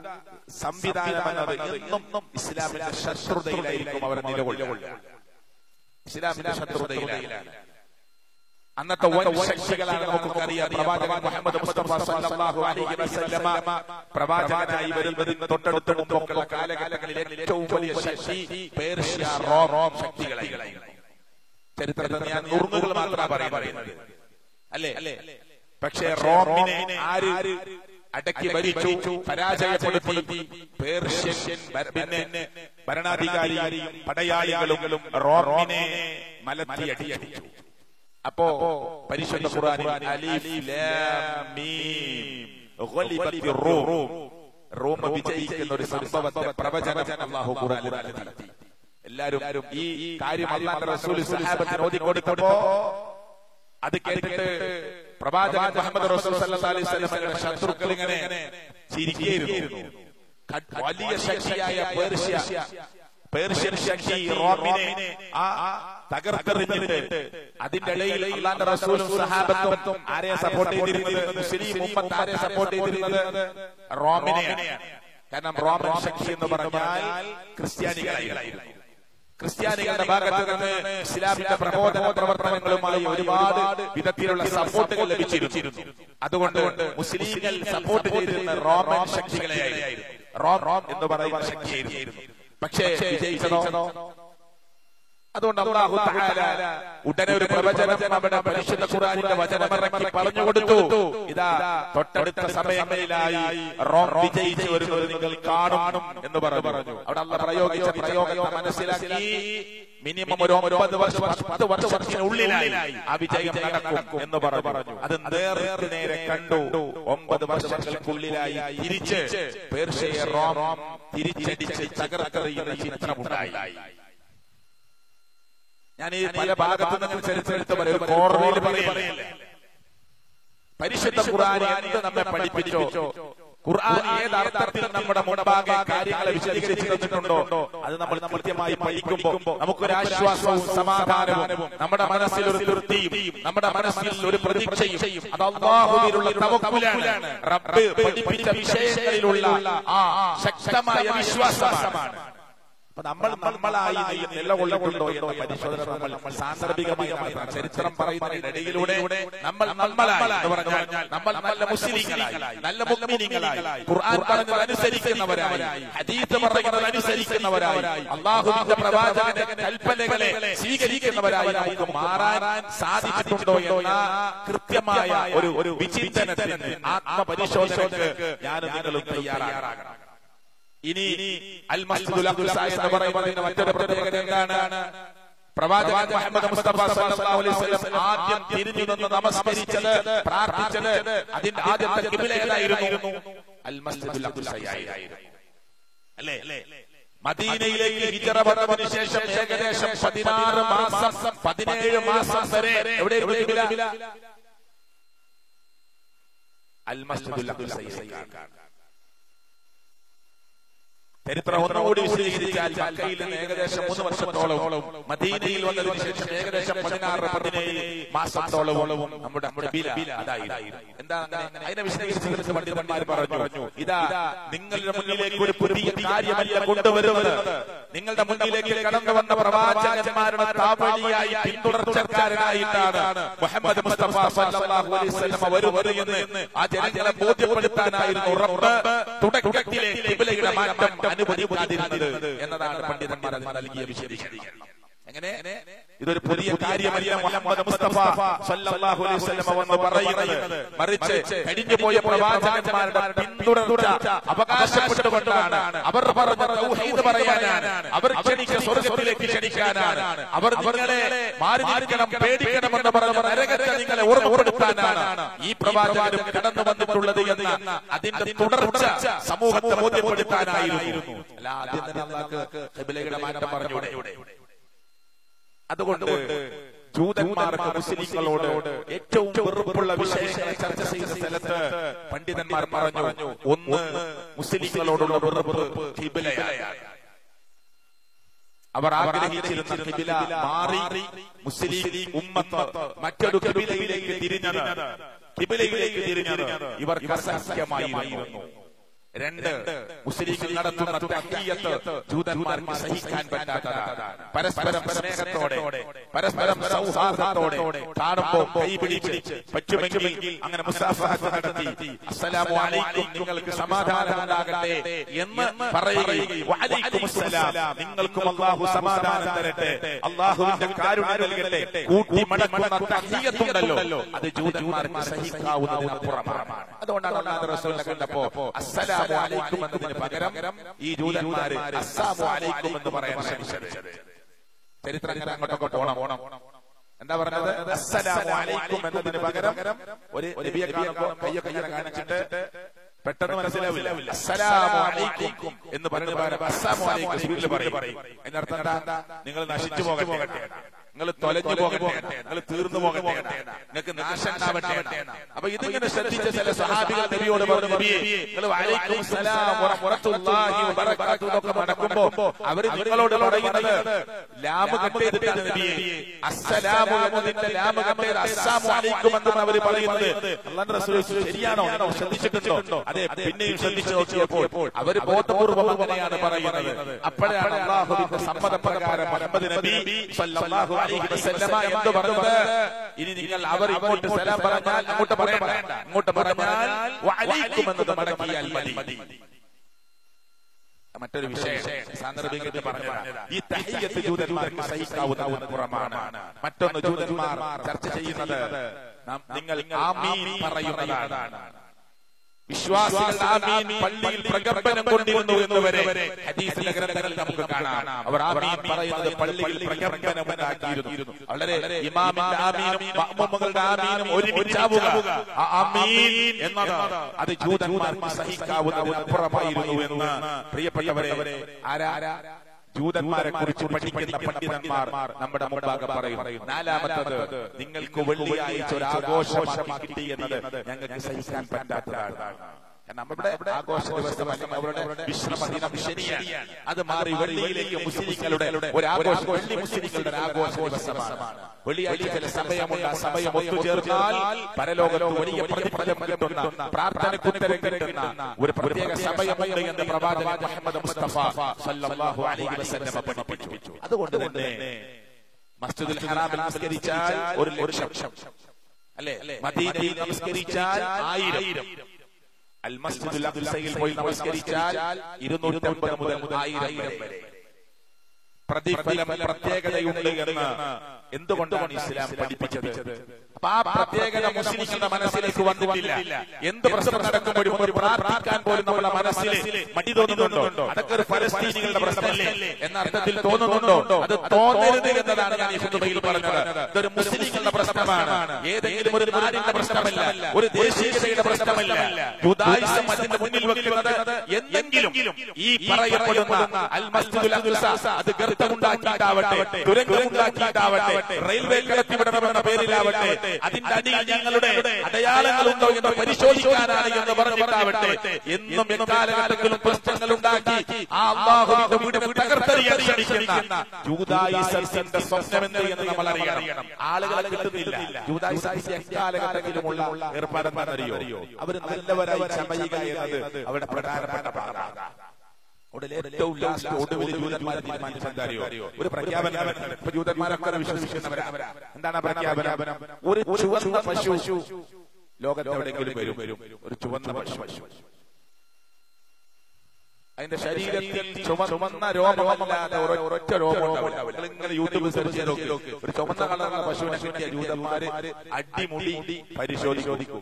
സംവിധാനം എന്നത് എന്നും ഇസ്ലാമിന്റെ ശത്രുതയിലായിരിക്കും അവർ നിലകൊള്ളുക ഇസ്ലാമിന്റെ ശത്രുതയിലാണ് അന്നത്തെ വൻ ശക്തികളാണ് നമുക്കറിയാം പ്രവാചകൻ മുഹമ്മദ് മുസ്തഫ സല്ലല്ലാഹു അലൈഹി വസല്ലമ പ്രവാചകനായി വരുന്നതിന് തൊട്ടടുത്ത മുമ്പൊക്കെയുള്ള കാലഘട്ടങ്ങളിൽ ഏറ്റവും വലിയ ശക്തി പേർഷ്യ റോം ശക്തികളായിരുന്നു ചരിത്രത്തിൽ ഞാൻ നുറുങ്ങുകൾ മാത്രമാണ് പറയുന്നത് അല്ലേ അല്ലേ പക്ഷേ റോമിനെ ആര് അടക്കി ഭരിച്ചു പരാജയപ്പെടുത്തി പേർഷ്യൻ പിന്നെ ഭരണാധികാരിയും പടയാളികളും റോമിനെ മലത്തിയടിച്ചു അപ്പോ പരിശുദ്ധ ഖുർആനിൽ അലിഫ് ലാം മീം ഗലിബത്തി റൂം റൂം വിജയിക്കുന്ന ഒരു സംഭവത്തെ പ്രവചനം അല്ലാഹു ഖുർആനിൽ നടത്തി എല്ലാരും ഈ കാര്യം അല്ലാഹുവിന്റെ റസൂൽ സഹാബത്തിന് ഓതി കൊടുത്തപ്പോ അത് കേട്ടിട്ട് പ്രവാചകൻ മുഹമ്മദ് റസൂൽ സല്ലല്ലാഹു അലൈഹി വസല്ലമയുടെ ശത്രുക്കൾ ഇങ്ങനെ ചിരിക്കുകയായിരുന്നു വലിയ ശക്തിയായ പേർഷ്യ പേർഷ്യൻ ശക്തി റോമിനെ ആ തകർത്തെറിഞ്ഞിട്ട് അതിന്റെ ഇടയിൽ അള്ളാന്റെ റസൂലും സഹാബത്തും ആരെ സപ്പോർട്ട് ചെയ്തിരുന്നത് മുസ്ലിം ഉമ്മത്ത് ആരെ സപ്പോർട്ട് ചെയ്തിരുന്നത് റോമിനെയാണ് കാരണം റോമൻ ശക്തി എന്ന് പറഞ്ഞാൽ ക്രിസ്ത്യാനികളായിരുന്നു ക്രിസ്ത്യാനികളുടെ ഭാഗത്ത് നിന്ന് ഇസ്ലാമിന്റെ പ്രബോധന പ്രവർത്തനങ്ങളുമായി ഒരുപാട് വിധത്തിലുള്ള സപ്പോർട്ടുകൾ ലഭിച്ചിരുന്നു അതുകൊണ്ട് മുസ്ലിങ്ങൾ സപ്പോർട്ട് ചെയ്തിരുന്ന റോമൻ ശക്തികളെയായിരുന്നു റോം റോം എന്ന് പറയുന്ന ശക്തിയായിരുന്നു പക്ഷേ വിജയിച്ചതോ അതുകൊണ്ട് അള്ളാഹു തആല ഉടനെ ഒരു പ്രവചനം നമ്മുടെ പരിശുദ്ധ ഖുർആനിന്റെ വചനമിറക്കി പറഞ്ഞു കൊടുത്തു ഇതാ തൊട്ടടുത്ത സമയങ്ങളിലായി റോം വിജയിച്ചു വരുന്നത് നിങ്ങൾ കാണും എന്ന് പറഞ്ഞു അവിടെ അള്ള പ്രയോഗിച്ച പ്രയോഗത്തെ മനസ്സിലാക്കി മിനിമം ഒരു ഒമ്പത് വർഷം പത്ത് വർഷത്തിനുള്ളിലായി ആ വിജയം നടക്കും എന്ന് പറഞ്ഞു അത് നേർക്ക് നേരെ കണ്ടു ഒമ്പത് വർഷങ്ങൾക്കുള്ളിലായി തിരിച്ച് പേർഷ്യയെ റോം തിരിച്ചടിച്ച് തകർത്തെറിയുന്ന ചിത്രമുണ്ടായി ഞാൻ ഈ പല ഭാഗത്തു നിന്നും ചരിത്രമെടുത്ത് പറയും ഒരു കോർണറിൽ പറയില്ല പരിശുദ്ധ ഖുർആൻ എന്ത് നമ്മെ പഠിപ്പിച്ചോ ഖുർആൻ ഏത് അർത്ഥത്തിൽ നമ്മുടെ മുൻപാകെ കാര്യങ്ങളെ വിശദീകരിച്ചു തന്നിട്ടുണ്ടോ അത് നമ്മൾ കൃത്യമായി പഠിക്കുമ്പോൾ നമുക്കൊരു ആശ്വാസവും സമാധാനവും നമ്മുടെ മനസ്സിൽ ഒരു തൃപ്തിയും നമ്മുടെ മനസ്സിൽ ഒരു പ്രതീക്ഷയും അത് അള്ളാഹുവിലുള്ള തവക്കുലാണ് റബ്ബ് പഠിപ്പിച്ച വിഷയങ്ങളിലുള്ള ആ ശക്തമായ വിശ്വാസമാണ് അപ്പൊ നമ്മൾ നമ്മളായി നിലകൊള്ളുന്നുണ്ടോ എന്ന പരിശോധന നമ്മൾ സാന്ദർഭികമായി മാത്രം ചരിത്രം പറയുന്നതിനിടയിലൂടെ നമ്മൾ നമ്മളായി എന്ന് പറഞ്ഞാൽ നമ്മൾ നല്ല മുസ്ലിങ്ങളായി നല്ല മുഗ്മിനീങ്ങളായി ഖുർആൻ പറഞ്ഞത് അനുസരിക്കുന്നവരായി ഹദീസ് പറയുന്നത് അനുസരിക്കുന്നവരായി അള്ളാഹുവിന്റെ പ്രവാചകന്റെ കൽപ്പനകളെ സ്വീകരിക്കുന്നവരായി നമുക്ക് മാറാൻ സാധിച്ചിട്ടുണ്ടോ എന്ന കൃത്യമായ ഒരു ഒരു വിചിന്തനത്തിന് ആത്മപരിശോധനക്ക് ഞാൻ നിങ്ങളും തയ്യാറാകണം ഇനി അൽ മസ്ജിദുൽ അഖ്സ എന്ന് പറയുന്നതിന് മറ്റൊരു പ്രത്യേകത എന്താണ് പ്രവാചകൻ മുഹമ്മദ് മുസ്തഫ സല്ലല്ലാഹു അലൈഹി വസല്ലം ആദ്യം തിരിഞ്ഞു നിന്ന് നമസ്കരിച്ചത് പ്രാർത്ഥിച്ചത് അതിന്റെ ആദ്യത്തെ കിബില ഏതായിരുന്നു അൽ മസ്ജിദുൽ അഖ്സയായിരുന്നു അല്ലേ മദീനയിലേക്ക് ഹിജറ വന്നതിന് ശേഷം ഏകദേശം പതിനാറ് മാസം പതിനേഴ് മാസം വരെ എവിടെയായിരുന്നു കിബില അൽ മസ്ജിദുൽ അഖ്സയിലേക്കാണ് ചരിത്രം ഒന്നുകൂടി വിശദീകരിച്ചാൽ മക്കയിൽ നിന്ന് ഏകദേശം മൂന്ന് വർഷത്തോളം മദീനയിൽ വന്നതിന് ശേഷം ഏകദേശം പതിനാറ് പതിനേഴ് മാസത്തോളവും നമ്മുടെ നമ്മുടെ അതായിരുന്നു എന്താ അതിനെ വിശദീകരിച്ച് പണ്ഡിതന്മാർ പറഞ്ഞു ഇതാ നിങ്ങളുടെ മുന്നിലേക്ക് ഒരു പുതിയ കാര്യമല്ല കൊണ്ടുവരുന്നത് നിങ്ങളുടെ മുന്നിലേക്ക് കടന്നു വന്ന പ്രവാചകന്മാരുടെ താവഴിയായി പിന്തുടർച്ചക്കാരനായിട്ടാണ് മുഹമ്മദ് മുസ്തഫ സല്ലല്ലാഹു അലൈഹി വസല്ലം വരുന്നത് എന്ന് ആ ജനങ്ങളെ ബോധ്യപ്പെടുത്താനായിരുന്നു റബ്ബ് തുടക്കത്തിലെ ഖിബ്ലയുടെ മാറ്റം അനുവദിക്കാതിരുന്നത് എന്നതാണ് പണ്ഡിതന്മാർ അതിന് നൽകിയ വിശദീകരണം എങ്ങനെ ഇതൊരു പുതിയ കാര്യമല്ല മുഹമ്മദ് മുസ്തഫ സല്ലല്ലാഹു അലൈഹി വസല്ലം വന്ന് പറയുന്നത് മറിച്ച് കഴിഞ്ഞു പോയ പ്രവാചകന്മാരുടെ പിന്തുടർച്ച അവകാശപ്പെട്ടുകൊണ്ടാണ് അവർ പറഞ്ഞ തൗഹീദ് പറയാനാണ് അവർ ക്ഷണിച്ച സ്വർഗത്തിലേക്ക് ക്ഷണിക്കാനാണ് അവർ നിങ്ങളെ മാറി നിൽക്കണം പേടിക്കണമെന്ന് പറഞ്ഞ നരകത്തെ നിങ്ങളെ ഓർമ്മപ്പെടുത്താനാണ് ഈ പ്രവാചകനും കടന്നു വന്നിട്ടുള്ളത് എന്ന അതിന്റെ തുടർച്ച സമൂഹത്തെ ബോധ്യപ്പെടുത്താനായിരുന്നു അല്ല ആദ്യം തന്നെ അള്ളാഹ് ഖിബ്ലയുടെ മാറ്റം പറഞ്ഞൂടെ അതുകൊണ്ട് ജൂതന്മാർക്ക് മുസ്ലിങ്ങളോട് ഏറ്റവും വെറുപ്പുള്ള വിഷയങ്ങളെ ചർച്ച ചെയ്യുന്ന സ്ഥലത്ത് പണ്ഡിതന്മാർ പറഞ്ഞു ഒന്ന് മുസ്ലിങ്ങളോടുള്ള വെറുപ്പ് കിബിലയാണ് അവർ ആഗ്രഹിച്ചിരുന്ന കിബില മാറി മുസ്ലിം ഉമ്മത്ത് മറ്റൊരു കിബിലയിലേക്ക് തിരിഞ്ഞത് കിബിലയിലേക്ക് തിരിഞ്ഞത് ഇവർക്ക് അസഹ്യമായിരുന്നു രണ്ട് മുസ്ലിങ്ങൾ നടത്തുന്ന തഹ്ലിയത്ത് ജൂതന്മാർക്ക് സഹിക്കാൻ പറ്റാത്തതാണ് പരസ്പരം സ്നേഹത്തോടെ പരസ്പരം സൗഹാർദ്ദത്തോടെ കാണുമ്പോൾ കൈപിടിച്ച് പറ്റുമെങ്കിൽ അങ്ങനെ മുസാഫഹത്ത് നടത്തി അസ്സലാമു അലൈക്കും നിങ്ങൾക്ക് സമാധാനം ഉണ്ടാകട്ടെ എന്ന് പറയുകയും വഅലൈക്കും അസ്സലാം നിങ്ങൾക്കും അല്ലാഹു സമാധാനം തരട്ടെ അല്ലാഹുവിന്റെ കാരുണ്യം നൽകട്ടെ കൂട്ടി മടക്കുന്ന തഹ്ലിയത്തുണ്ടല്ലോ അത് ജൂതന്മാർക്ക് സഹിക്കാവുന്നതിനപ്പുറമാണ് അതുകൊണ്ടാണ് അല്ലാഹു റസൂലിനെ കണ്ടപ്പോ അസ്സലാം അസ്സലാമു അലൈക്കും എന്നതിന് പകരം ഈ ജൂതന്മാര് അസ്സാമു അലൈക്കും എന്ന് പറയാൻ ശ്രമിച്ചത് ചരിത്രം അങ്ങനെ അങ്ങോട്ടൊക്കെ പോണം പോണം എന്താ പറഞ്ഞത് അസ്സലാമു അലൈക്കും എന്നതിന് പകരം ഒരു നബിയെ കാണുമ്പോ കയ്യൊക്കെ ഇങ്ങനെ കാണിച്ചിട്ട് പെട്ടെന്ന് മനസ്സിലാവില്ല അസ്സലാമു അലൈക്കും എന്ന് പറഞ്ഞ പകരം അസ്സാമു അലൈക്കും സുബീലിൽ പറയും എന്നർത്ഥം എന്താ നിങ്ങൾ നശിച്ചു പോകട്ടെ നിങ്ങൾ തൊലഞ്ഞു പോകട്ടെ നിങ്ങൾ തീർന്നു പോകട്ടെ നിങ്ങൾക്ക് നാശം ഉണ്ടാവട്ടെ അപ്പൊ ഇതിങ്ങനെ ശ്രദ്ധിച്ച ചില സഹാബികൾ നബിയോട് പറഞ്ഞു നബിയെ നിങ്ങൾ വലൈക്കും സലാം വറഹ്മത്തുള്ളാഹി വബറകാതുഹു എന്നൊക്കെ നടക്കുമ്പോ അവർ നിങ്ങളോട് പറയുന്നത് ലാമ് കട്ട് ചെയ്തിട്ട് നബിയെ അസ്സലാമു എന്നതിന്റെ ലാമ് കട്ട് ചെയ്ത് അസ്സാമു അലൈക്കും എന്നാണ് അവർ പറയുന്നത് അല്ലാഹുവിന്റെ റസൂൽ ശരിയാണോ നിങ്ങൾ ശ്രദ്ധിച്ചിട്ടുണ്ടോ അതെ പിന്നെയും ശ്രദ്ധിച്ചു നോക്കിയപ്പോൾ അവർ ബോധപൂർവ്വം അങ്ങനെയാണ് പറയുന്നത് അപ്പോഴാണ് അള്ളാഹുവിന്റെ സമ്മതപ്രകാരം മുഹമ്മദ് നബി സല്ലല്ലാഹു അലൈഹി വസല്ലമ എന്ന് പറഞ്ഞത് ഇനി നിങ്ങൾ അവർ ഇങ്ങോട്ട് സലാം പറഞ്ഞാൽ അങ്ങോട്ട് പറയണ്ട അങ്ങോട്ട് പറഞ്ഞാൽ വഅലൈക്കും എന്നത് മടക്കിയാൽ മതി മറ്റൊരു വിഷയം സാന്ദർഭികമായിട്ട് പറഞ്ഞതാണ് ഈ തഹിയത്ത് ജൂതന്മാർക്ക് സഹിക്കാവുന്ന പുറമാണ് മറ്റൊന്ന് ജൂതന്മാർ ചർച്ച ചെയ്യുന്നത് നിങ്ങൾ ആമീൻ പറയുന്നതാണ് വിശ്വാസികൾ ആമീൻ പള്ളിയിൽ പ്രകമ്പനം കൊണ്ടിരുന്നു എന്നുവരെ ഹദീസിലെ ഗ്രന്ഥങ്ങളിൽ നമുക്ക് കാണാം അവർ ആമീൻ പറയുന്നത് പള്ളിയിൽ പ്രകമ്പനം ഉണ്ടാക്കിയിരുന്നു വളരെ ഇമാമിന്റെ ആമീനും മഅ്മുമുകളുടെ ആമീനും ഒരുമിച്ചാവുക ആ ആമീൻ എന്നത് അത് ജൂതന്മാർക്ക് സഹിക്കാവുന്നതിനപ്പുറമായിരുന്നു എന്ന് പ്രിയപ്പെട്ടവരെ ആരാ ജൂതന്മാരെ കുറിച്ച് പഠിക്കുന്ന പണ്ഡിതന്മാർ നമ്മുടെ മുമ്പാകെ പറയും നാലാമത്തത് നിങ്ങൾക്ക് വെള്ളിയാഴ്ച ഒരു ആഘോഷമാക്കി കിട്ടി എന്നത് ഞങ്ങൾക്ക് സഹിക്കാൻ പറ്റാത്തതാണ് നമ്മുടെ ആഘോഷ ദിവസം അല്ലെങ്കിൽ അവരുടെ വിശ്രമ ദിനം ശനിയാണ് അത് മാറി വെള്ളിയിലേക്ക് മുസ്ലിങ്ങളുടെ ഒരു ആഘോഷ വെള്ളി മുസ്ലിങ്ങളുടെ ഒരു ആഘോഷ ദിവസമാണ് വെള്ളിയാഴ്ച ചില സമയമുണ്ട് ആ സമയം ഒത്തുചേർന്നാൽ പരലോകത്ത് വലിയ പ്രതിഫലം കിട്ടുന്ന പ്രാർത്ഥനയ്ക്ക് ഉത്തരം കിട്ടുന്ന ഒരു പ്രത്യേക സമയമുണ്ട് എന്ന് പ്രവാചകൻ മുഹമ്മദ് മുസ്തഫ സല്ലല്ലാഹു അലൈഹി വസല്ലമ പഠിപ്പിച്ചു അതുകൊണ്ട് തന്നെ മസ്ജിദുൽ ഹറാമിൽ നമസ്കരിച്ചാൽ ഒരു ലക്ഷം അല്ലെ മദീനയിൽ നമസ്കരിച്ചാൽ ആയിരം അൽ മസ്ജിദുൽ അഖ്സയിൽ പോയി നമസ്കരിച്ചാൽ ഇരുന്നൂറ്റമ്പത് മുതൽ ആയിരം വരെ പ്രതിഫലം പ്രത്യേകതയുണ്ട് എന്ന് എന്തുകൊണ്ടാണ് ഇസ്ലാം പഠിപ്പിച്ചത് അപ്പൊ ആ പ്രത്യേകത മുസ്ലിങ്ങളുടെ മനസ്സിലേക്ക് വന്നിട്ടില്ല എന്ത് പ്രശ്നം നടക്കുമ്പോഴും ഒരു പ്രാർത്ഥിക്കാൻ പോലും നമ്മുടെ മനസ്സിൽ മടി തോന്നുന്നുണ്ടോ അതൊക്കെ ഒരു ഫലസ്തീനികളുടെ പ്രശ്നമല്ലേ എന്ന അർത്ഥത്തിൽ തോന്നുന്നുണ്ടോ അത് തോന്നരുത് എന്നതാണ് ഞാൻ ഈ ഹുതുബയിൽ പറഞ്ഞത് ഇതൊരു മുസ്ലിങ്ങളുടെ പ്രശ്നമാണ് ഏതെങ്കിലും ഒരു നാടിന്റെ പ്രശ്നമല്ല ഒരു ദേശീയതയുടെ പ്രശ്നമല്ല ജുദായിസം അതിന്റെ മുന്നിൽ വെക്കുന്നത് എന്തെങ്കിലും ഈ പറയപ്പെടുന്ന അൽ മസ്ജിദുൽ അഖ്സ അത് ഗർത്തമുണ്ടാക്കിയിട്ടാവട്ടെ തുരങ്കമുണ്ടാക്കിയിട്ടാവട്ടെ റെയിൽവേ കടത്തിവിടണമെന്ന പേരിലാവട്ടെ അതിന്റെ അടിയിൽ ഞങ്ങളുടെ അടയാളങ്ങളുണ്ടോ എന്ന് പരിശോധിക്കാനാണ് എന്ന് പറഞ്ഞിട്ടാവട്ടെ എന്നും എക്കാലഘട്ടത്തിലും പ്രശ്നങ്ങൾ ഉണ്ടാക്കി ആ അള്ളാഹുവിന്റെ വീടിനെ തകർത്തെറിയാൻ ശ്രമിക്കുന്ന ജൂതായിസത്തിന്റെ സ്വപ്നമെന്ത് എന്ന് നമ്മൾ അറിയണം ആളുകളെ കിട്ടുന്നില്ല ജൂതായിസ എക്കാലഘട്ടത്തിലുമുള്ള ഏർപ്പാടെന്നറിയോ അവർ നല്ലവരായി ചമയുക എന്നത് അവരുടെ പ്രധാനപ്പെട്ട ഭാഗമാണ് ഏറ്റവും ലാസ്റ്റ് ഒടുവിൽ ജൂതന്മാരെ തീരുമാനിച്ചെന്തറിയോ ഒരു പ്രഖ്യാപനം ഇപ്പൊ ജൂതന്മാരൊക്കെ വിശ്വസിക്കുന്നവരാ എന്താണ് ആ പ്രഖ്യാപനം ഒരു ചുവന്ന പശു ലോകത്തെവിടെയെങ്കിലും വരും വരും ഒരു ചുവന്ന പശു അതിന്റെ ശരീരത്തിൽ ചുമന്ന രോമമല്ലാതെ ഒരൊറ്റ രോമം ഉണ്ടാവില്ല നിങ്ങൾ യൂട്യൂബ് സെർച്ച് ചെയ്ത് നോക്കി ഒരു ചുമന്ന കളറുള്ള പശുവിനെ കിട്ടിയ ജൂതന്മാര് അടിമുടി പരിശോധിക്കും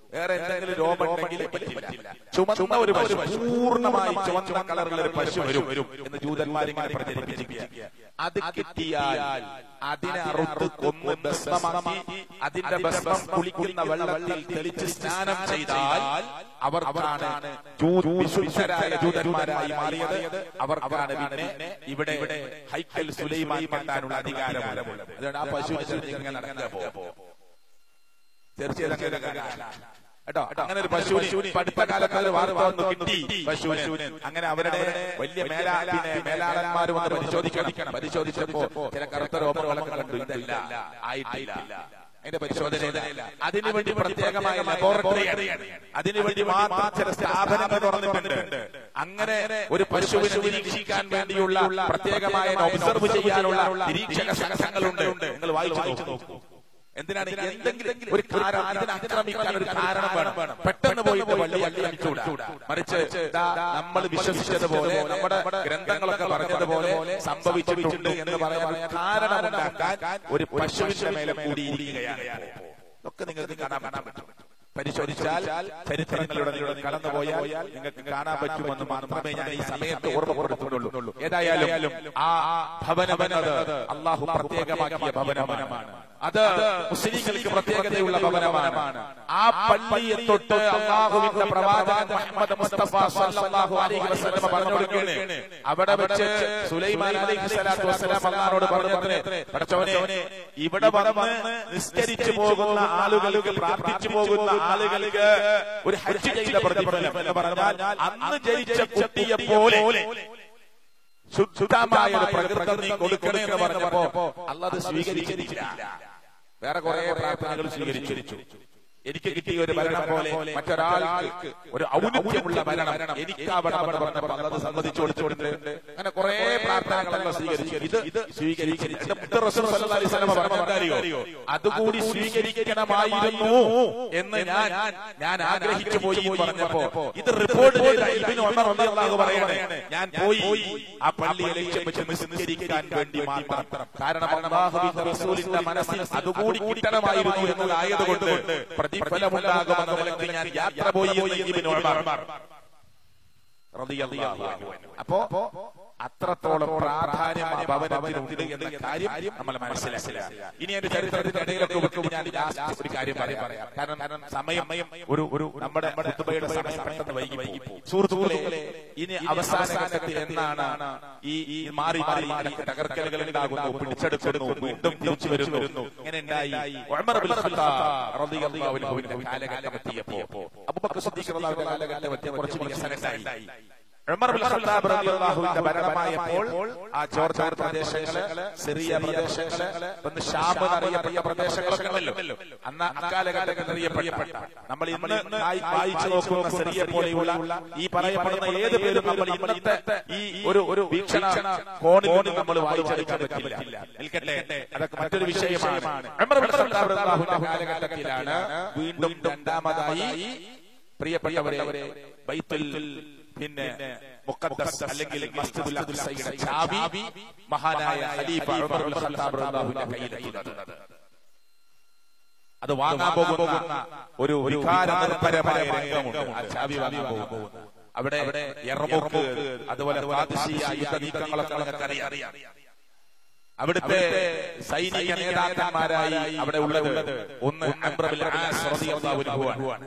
വേറെ എന്തെങ്കിലും രോമം ഉണ്ടെങ്കിൽ പറ്റില്ല ചുമന്ന ഒരു പശു പൂർണ്ണമായി ചുവന്ന കളറുള്ള ഒരു പശു വരും എന്ന് ജൂതന്മാരിങ്ങനെ പ്രചരിപ്പിച്ചിരിക്കുക അത് കിട്ടിയാൽ അതിനെ അറുത്ത് കൊന്ന് ഭസ്മമാക്കി അതിന്റെ ഭസ്മം കുളിക്കുന്ന വെള്ളത്തിൽ തെളിച്ച് സ്നാനം ചെയ്താൽ അവർക്കാണ് ജൂ- വിശുദ്ധരായ ജൂതന്മാരായി മാറിയത് അവർക്കാണ് പിന്നെ ഇവിടെ ഹൈക്കൽ സുലൈമാൻ കണ്ടാനുള്ള അധികാരമുള്ളത് അതുകൊണ്ട് ആ പശു ഇങ്ങനെ നടക്കുക പോ തീർച്ചയായും അങ്ങനെ കാണാം. കേട്ടോ അങ്ങനെ ഒരു പശുവിന് ഇപ്പൊ അടുത്ത കാലത്ത് ഒരു വാർത്ത വന്നു കിട്ടി പശുവിന് അങ്ങനെ അവരുടെ വലിയ മേലാ പിന്നെ മേലാളന്മാർ വന്ന് പരിശോധിക്കണം പരിശോധിച്ചപ്പോ ചില കറുത്ത രോഗങ്ങളൊക്കെ കണ്ടു ഇതല്ല ആയിട്ടില്ല അതിന്റെ പരിശോധനയില്ല അതിനുവേണ്ടി പ്രത്യേകമായ ലബോറട്ടറി അതിനുവേണ്ടി മാത്രം ചില സ്ഥാപനങ്ങൾ തുറന്നിട്ടുണ്ട് അങ്ങനെ ഒരു പശുവിനെ നിരീക്ഷിക്കാൻ വേണ്ടിയുള്ള പ്രത്യേകമായ ഒബ്സർവ് ചെയ്യാനുള്ള നിരീക്ഷക സംഘങ്ങളുണ്ട് നിങ്ങൾ വായിച്ചു നോക്കൂ എന്തിനാണ് എന്തെങ്കിലും ഒരു കാരണം ഇതിനെ ആക്രമിക്കാൻ ഒരു കാരണം വേണം പെട്ടെന്ന് പോയിട്ട് വള്ളി ആക്രമിച്ചൂടാ മറിച്ച് ദാ നമ്മൾ വിശ്വസിച്ചതുപോലെ നമ്മുടെ ഗ്രന്ഥങ്ങളൊക്കെ പറഞ്ഞതുപോലെ സംഭവിച്ചിട്ടുണ്ട് എന്ന് പറയാൻ ഒരു കാരണമുണ്ടാക്കാൻ ഒരു പശുവിന്റെ മേലെ കൂടിയിരിക്കുകയാണ് ഇതൊക്കെ നിങ്ങൾക്ക് കാണാൻ പറ്റും പരിശോധിച്ചാൽ ചരിത്രങ്ങളുടെ നിങ്ങൾ കടന്നുപോയാൽ നിങ്ങൾക്ക് കാണാൻ പറ്റുമെന്ന് മാത്രമേ ഞാൻ ഈ സമയത്ത് ഓർമ്മപ്പെടുത്തുന്നുള്ളൂ ഏതായാലും ആ ഭവനവനത് അള്ളാഹു പ്രത്യേകമാക്കിയ ഭവനമാണ് അത് മുസ്ലിങ്ങൾക്ക് പ്രത്യേകതയുള്ള ഭവനമാണ് ആ പള്ളിയെ തൊട്ട് അള്ളാഹുവിന്റെ പ്രവാചകൻ മുഹമ്മദ് മുസ്തഫ സല്ലല്ലാഹു അലൈഹി വസല്ലം പറഞ്ഞു കൊടുക്കുകയാണ് അവിടെ വെച്ച് സുലൈമാൻ അലൈഹി സ്വലാത്തു വസ്സലാം അള്ളാഹുവോട് പറഞ്ഞത്രേ പടച്ചവനെ ഇവിടെ വന്ന് നിസ്കരിച്ചു പോകുന്ന ആളുകൾക്ക് പ്രാർത്ഥിച്ചു പോകുന്ന ആളുകൾക്ക് ഒരു ഹജ്ജ് ചെയ്ത പ്രതിഫലം എന്ന് പറഞ്ഞാൽ അന്ന് ജനിച്ച കുട്ടിയെ പോലെ ശുദ്ധമായ ഒരു പ്രകൃതം നീ കൊടുക്കണേ എന്ന് പറഞ്ഞപ്പോ അള്ളത് സ്വീകരിച്ചിരിക്കില്ല വേറെ കുറെ പ്രാർത്ഥനകൾ സ്വീകരിച്ചിരിച്ചു എനിക്ക് കിട്ടിയ ഒരു ഭരണം പോലെ മറ്റൊരാൾക്ക് ഒരു ഔന്നത്യമുള്ള ഭരണം എനിക്കാവണം എന്ന് പറഞ്ഞപ്പോൾ അള്ളത് സമ്മതിച്ചു കൊടുത്തുകൊണ്ട് അങ്ങനെ കുറെ പ്രാർത്ഥനകളെല്ലാം സ്വീകരിച്ചു ഇത് ഇത് സ്വീകരിച്ചിരിച്ചു പറഞ്ഞറിയോ അതുകൂടി സ്വീകരിക്കണമായിരുന്നു എന്ന് ഞാൻ ഞാൻ ആഗ്രഹിച്ചു പോയി എന്ന് പറഞ്ഞപ്പോ ഇത് റിപ്പോർട്ട് ചെയ്ത ഇബ്നു ഉമർ റളിയല്ലാഹു പറയാണ് ഞാൻ പോയി ആ പള്ളിയെ ലക്ഷ്യം വെച്ച് നിസ്കരിക്കാൻ വേണ്ടി മാത്രം കാരണം അല്ലാഹുവിന്റെ റസൂലിന്റെ മനസ്സിൽ അതുകൂടി കിട്ടണമായിരുന്നു എന്നതായതുകൊണ്ട് പ്രതിഫലമുണ്ടാകുമെന്ന നിലയ്ക്ക് ഞാൻ യാത്ര പോയി എന്ന് ഇബ്നു ഉമർ റളിയല്ലാഹു അൻഹു. അപ്പോ അത്രത്തോളം പ്രാധാന്യം ആ ഭവനത്തിനുണ്ട് എന്ന കാര്യം നമ്മൾ മനസ്സിലാക്കില്ല ഇനി എന്റെ ചരിത്രത്തിന്റെ ഇടയിലൊക്കെ വെക്കുമ്പോൾ ഞാൻ ലാസ്റ്റ് ഒരു കാര്യം പറയാം കാരണം കാരണം സമയം ഒരു ഒരു നമ്മുടെ കുത്തുബയുടെ സമയം പെട്ടെന്ന് വൈകി വൈകി പോകും സുഹൃത്തുക്കളെ ഇനി അവസാന ഘട്ടത്തിൽ എന്നാണ് ഈ ഈ മാറി മാറി മാറി തകർക്കലുകൾ ഉണ്ടാകുന്നു പിടിച്ചെടുക്കുന്നു വീണ്ടും തിരിച്ചു വരുന്നു ഇങ്ങനെ ഉണ്ടായി ഉമർ ബിൻ ഖത്താബ് റളിയല്ലാഹു അൻഹുവിന്റെ കാലഘട്ടം എത്തിയപ്പോ അബൂബക്കർ സിദ്ദീഖ് റളിയല്ലാഹു അൻഹു കാലഘട്ടം എത്തിയ കുറച്ച് വികസനം ഉണ്ടായി ഉമർ ബിൻ ഖത്താബ് റളിയല്ലാഹുവിന്റെ ഭരണമായപ്പോൾ ആ ജോർദാൻ പ്രദേശങ്ങള് സിറിയ പ്രദേശങ്ങള് ഒന്ന് ഷാം എന്നറിയപ്പെട്ട പ്രദേശങ്ങളൊക്കെ ഉണ്ടല്ലോ അന്ന് അക്കാലഘട്ടത്തിൽ അറിയപ്പെട്ട നമ്മൾ ഇന്ന് വായി- വായിച്ചു നോക്കുന്ന സിറിയ പോലെയുള്ള ഈ പറയപ്പെടുന്ന ഏത് പേരും നമ്മൾ ഇന്നത്തെ ഈ ഒരു ഒരു വീക്ഷണ കോണിൽ നിന്ന് നമ്മൾ വായിച്ചെടുക്കാൻ പറ്റില്ല നിൽക്കട്ടെ അതൊക്കെ മറ്റൊരു വിഷയമാണ് ഉമർ ബിൻ ഖത്താബ് റളിയല്ലാഹുവിന്റെ കാലഘട്ടത്തിലാണ് വീണ്ടും രണ്ടാമതായി പ്രിയപ്പെട്ടവരെ ബൈത്തുൽ പിന്നെ മുഖദ്ദസ് അല്ലെങ്കിൽ മസ്ജിദുൽ അഖ്സയുടെ ചാവി മഹാനായ ഖലീഫ ഉമർ ബിൻ ഖത്താബ് റളിയല്ലാഹുവിന്റെ കയ്യിലെത്തുന്നത് അത് വാങ്ങാൻ പോകുന്ന ഒരു വികാരപരമായ രംഗമുണ്ട് ആ ചാവി വാങ്ങാൻ പോകുന്നു അവിടെ എറമുക്ക് അതുപോലെ ഖാദിസിയ യുദ്ധ നീക്കങ്ങളൊക്കെ നിങ്ങൾക്കറിയാം അവിടുത്തെ സൈനിക നേതാക്കന്മാരായി അവിടെ ഉള്ളത് ഒന്ന് അംർ ബിൻ ആസ് റളിയല്ലാഹു അൻഹു ആണ്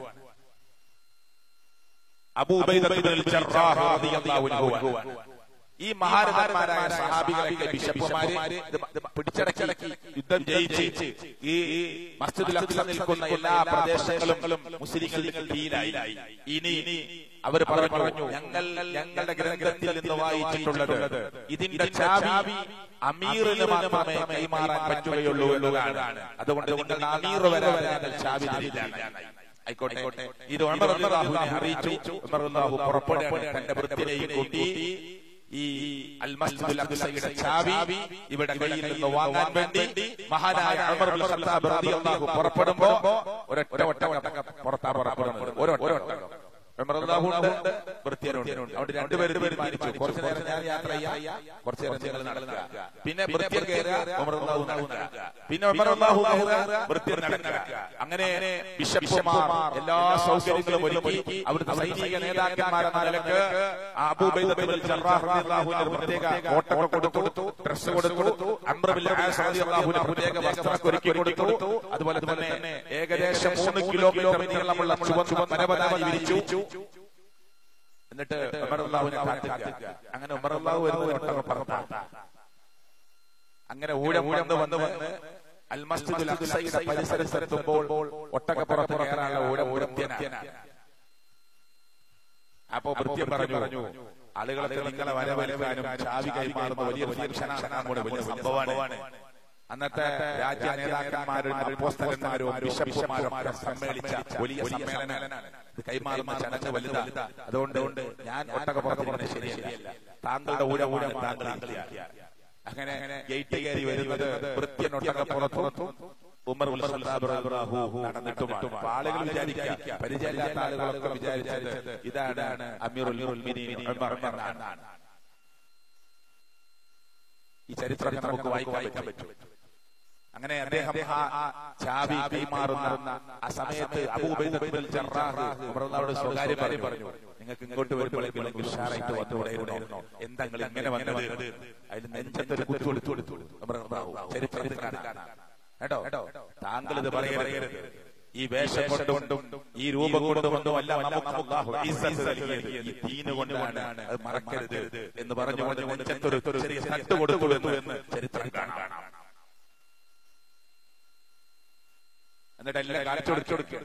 അബൂബൈദാഹു ഈ മഹാരഥന്മാരായ സഹാബികളൊക്കെ ബിഷപ്പുമാര് ഇത് പിടിച്ചടക്കി യുദ്ധം ജയിച്ച് ഈ മസ്ജിദുൽ അഖ്സ നിൽക്കുന്ന എല്ലാ പ്രദേശങ്ങളും മുസ്ലിങ്ങളുടെ കീഴിലായി ഇനി അവർ പറഞ്ഞു ഞങ്ങൾ ഞങ്ങളുടെ ഗ്രന്ഥത്തിൽ നിന്ന് വായിച്ചിട്ടുള്ളത് ഇതിന്റെ ചാവി അമീറിന് മാത്രമേ കൈമാറാൻ പറ്റുകയുള്ളൂ എന്നതാണ് അതുകൊണ്ട് നിങ്ങളുടെ അമീർ വരാതെ ഞങ്ങൾ ചാവി തരില്ല ആയിക്കോട്ടെ ഇത് ഉമർ റളിയല്ലാഹുവിനെ അറിയിച്ചു ഉമർ റളിയല്ലാഹു പുറപ്പെടുകയാണ് തന്റെ വൃത്തിനെയും കൂട്ടി ഈ അൽ മസ്ജിദുൽ അഖ്സയുടെ ചാവി ഇവിടെ കയ്യിൽ നിന്ന് വാങ്ങാൻ വേണ്ടി മഹാനായ ഉമർ ബിൻ ഖത്താബ് റളിയല്ലാഹു പുറപ്പെടുമ്പോ ഒരൊറ്റ ഒറ്റ ഒട്ടക പുറത്താ പുറപ്പെടുന്നത് ഒരൊറ്റ ഒട്ടകം ഉമർ റളിയല്ലാഹു ഉണ്ട് വൃത്യനുണ്ട് അവിടെ രണ്ടുപേരും തീരുമാനിച്ചു കുറച്ചു നേരം ഞാൻ യാത്ര ചെയ്യാം കുറച്ചു നേരം നിങ്ങൾ നടക്കുക പിന്നെ വൃത്യർ കയറുക ഉമർ അള്ളാഹു നടക്കുക പിന്നെ ഉമർ അള്ളാഹു കയറുക വൃത്യർ നടക്കുക അങ്ങനെ ബിഷപ്പുമാർ എല്ലാ സൗകര്യങ്ങളും ഒരുക്കി അവിടുത്തെ സൈനിക നേതാക്കന്മാരെന്ന നിലക്ക് അബൂബൈദ ബിൻ ജറാഹ് റളിയല്ലാഹുവിന് ഒരു പ്രത്യേക കോട്ടൊക്കെ കൊടുത്തു ഡ്രസ് കൊടുത്തു അംർ ബിൻ ആസ് റളിയല്ലാഹുവിന് പ്രത്യേക വസ്ത്രമൊക്കെ ഒരുക്കി കൊടുത്തു അതുപോലെ തന്നെ ഏകദേശം മൂന്ന് കിലോമീറ്റർ നീളമുള്ള ചുവന്ന പരവതാനി വിരിച്ചു എന്നിട്ട് ഉമറുള്ളാഹുവിനെ കാത്തിരിക്കുക അങ്ങനെ ഉമറുള്ളാഹു വരുന്ന ഒട്ടകം പറത്താ അങ്ങനെ ഊഴം ഊഴം വന്ന് വന്ന് അൽ മസ്ജിദുൽ അഖ്സയുടെ പരിസരത്തെത്തുമ്പോൾ ഒട്ടകപ്പുറത്ത് കയറാനുള്ള ഊഴം ഊഴത്യനാണ് അപ്പോ വൃത്യം പറഞ്ഞു ആളുകളൊക്കെ നിങ്ങളെ വരവേൽക്കാനും ചാവി കൈമാറുന്ന വലിയ ഫംഗ്ഷനാണ് നമ്മുടെ വലിയ സംഭവമാണ് അന്നത്തെ രാജ്യ നേതാക്കന്മാരും അപ്പോസ്തലന്മാരും ബിഷപ്പുമാരും ഒക്കെ സമ്മേളിച്ച വലിയ സമ്മേളനമാണ് ഇത് കൈമാറുന്ന ചടങ്ങ് വലുതാ അതുകൊണ്ട് ഞാൻ ഒട്ടകപ്പുറത്ത് പറഞ്ഞ ശരിയല്ല താങ്കളുടെ ഊഴ ഊഴം താങ്കൾ അങ്ങനെ ഗേറ്റ് കയറി വരുന്നത് വൃത്യൻ ഒട്ടകപ്പുറത്തും ഉമർ ഉൽ ഖത്താബ് റളിയല്ലാഹു നടന്നിട്ടുമാണ് അപ്പൊ ആളുകൾ വിചാരിക്കുക പരിചയമില്ലാത്ത ആളുകളൊക്കെ വിചാരിച്ചത് ഇതാണ് അമീറുൽ മുഅ്മിനീൻ ഉമർ എന്നാണ് ഈ ചരിത്രം നമുക്ക് വായിക്കാൻ പറ്റും അങ്ങനെ അദ്ദേഹം ആ ചാവി കൈമാറുന്ന ആ സമയത്ത് അബൂബൈദ ബിൻ ജറാഹ് ഉമറിനോട് സ്വകാര്യം പറഞ്ഞു നിങ്ങൾക്ക് ഇങ്ങോട്ട് വരുമ്പോഴേക്കും നിങ്ങൾക്ക് ഉഷാറായിട്ട് വന്നുകൂടായിരുന്നോ എന്താ നിങ്ങൾ ഇങ്ങനെ വന്നത് അതിൽ നെഞ്ചത്തൊരു കുത്തു കൊടുത്തു കൊടുത്തു ചരിത്രത്തിൽ കാണാം കേട്ടോ താങ്കൾ ഇത് പറയരുത് ഈ വേഷം കൊണ്ടും ഈ രൂപം കൊണ്ടും അല്ല നമുക്ക് അല്ലാഹു ഇസ്സത്ത് നൽകിയത് ഈ ദീന് കൊണ്ടാണ് അത് മറക്കരുത് എന്ന് പറഞ്ഞുകൊണ്ട് നെഞ്ചത്തൊരു ചെറിയ തട്ട് കൊടുത്തു എന്ന് ചരിത്രം കാണാം എന്നിട്ട് എല്ലാം കാണിച്ചു കൊടുക്കുക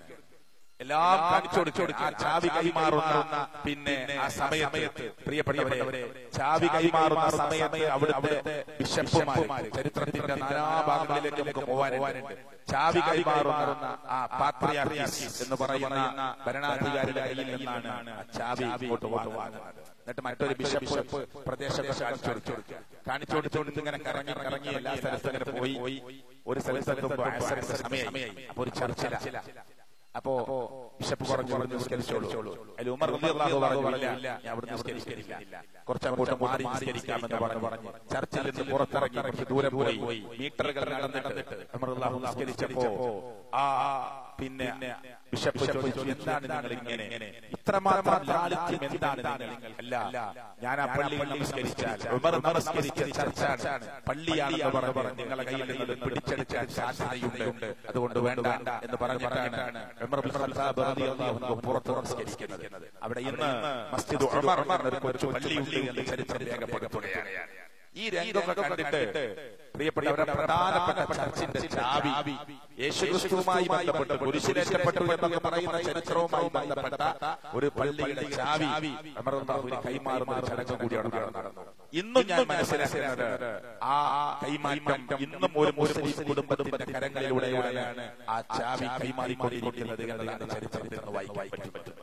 എല്ലാം കാണിച്ചു കൊടുക്കുക ആ ചാവി കൈമാറുന്ന പിന്നെ ആ സമയത്ത് പ്രിയപ്പെട്ടവരെ ചാവി കൈമാറുന്ന സമയത്ത് അവിടുത്തെ ബിഷപ്പുമാര് ചരിത്രത്തിന്റെ നാനാഭാഗങ്ങളിലേക്ക് നമുക്ക് പോവാനുണ്ട് ചാവി കൈമാറുന്ന ആ പാത്രിയാർക്കീസ് എന്ന് പറയുന്ന ഭരണാധികാരിയുടെ കയ്യിൽ നിന്നാണ് ആ ചാവി ഇങ്ങോട്ട് വാങ്ങുന്നത് എന്നിട്ട് മറ്റൊരു ബിഷപ്പ് പ്രദേശത്തെ കാണിച്ചു കൊടുത്തു കാണിച്ചു കൊടുത്തുകൊണ്ട് ഇങ്ങനെ കറങ്ങി കറങ്ങി എല്ലാ സ്ഥലത്തും ഇങ്ങനെ പോയി ഒരു സ്ഥലത്തെത്തുമ്പോ സമയമായി അപ്പൊ ഒരു ചർച്ചില അപ്പോ ബിഷപ്പ് പറഞ്ഞു പറഞ്ഞു നിസ്കരിച്ചോളൂ അതിൽ ഉമർ റളിയല്ലാഹു പറഞ്ഞില്ല ഞാൻ അവിടെ നിസ്കരിക്കില്ല കുറച്ച് അങ്ങോട്ട് മാറി നിസ്കരിക്കാമെന്ന് പറഞ്ഞു പറഞ്ഞു ചർച്ചിൽ നിന്ന് പുറത്തിറങ്ങി കുറച്ച് ദൂരം പോയി മീറ്ററുകൾ നടന്നിട്ട് ഉമർ റളിയല്ലാഹു നിസ്കരിച്ചപ്പോ ആ പിന്നെ ബിഷപ്പ് ചോദിച്ചു എന്താണ് നിങ്ങൾ ഇങ്ങനെ ഇത്രമാത്രം ലാളിത്യം എന്താണ് നിങ്ങൾ അല്ല ഞാൻ ആ പള്ളിയിൽ നമസ്കരിച്ചാൽ ഉമർ നമസ്കരിച്ച ചർച്ചാണ് പള്ളിയാണെന്ന് പറഞ്ഞു നിങ്ങളെ കയ്യിൽ നിന്ന് പിടിച്ചെടുക്കാൻ സാധ്യതയുണ്ട് അതുകൊണ്ട് വേണ്ട എന്ന് പറഞ്ഞിട്ടാണ് ഉമർ ബിൻ ഖത്താബ് റളിയല്ലാഹു അൻഹു പുറത്ത് നമസ്കരിക്കുന്നത് അവിടെ ഇന്ന് മസ്ജിദ് ഉമർ എന്നൊരു കൊച്ചു പള്ളിയുണ്ട് എന്ന് ചരിത്രം രേഖപ്പെടുത്തുകയാണ് ഈ രംഗമൊക്കെ കണ്ടിട്ട് പ്രിയപ്പെട്ടവരെ പ്രധാനപ്പെട്ട ചർച്ചിന്റെ ചാവി യേശുക്രിസ്തുവുമായി ബന്ധപ്പെട്ട് കുരിശിലേറ്റപ്പെട്ടു എന്നൊക്കെ പറയുന്ന ചരിത്രവുമായി ബന്ധപ്പെട്ട ഒരു പള്ളിയുടെ ചാവി അമർന്നാഹുവിന് കൈമാറുന്ന ഒരു ചടങ്ങ് കൂടിയാണ് നടന്നത് ഇന്നും ഞാൻ മനസ്സിലാക്കുന്നത് ആ കൈമാറ്റം ഇന്നും ഒരു മുസ്ലിം കുടുംബത്തിന്റെ കരങ്ങളിലൂടെയാണ് ആ ചാവി കൈമാറിക്കൊണ്ടിരിക്കുന്നത് എന്നതാണ് ചരിത്രത്തിൽ നിന്ന് വായിക്കാൻ പറ്റുന്നത്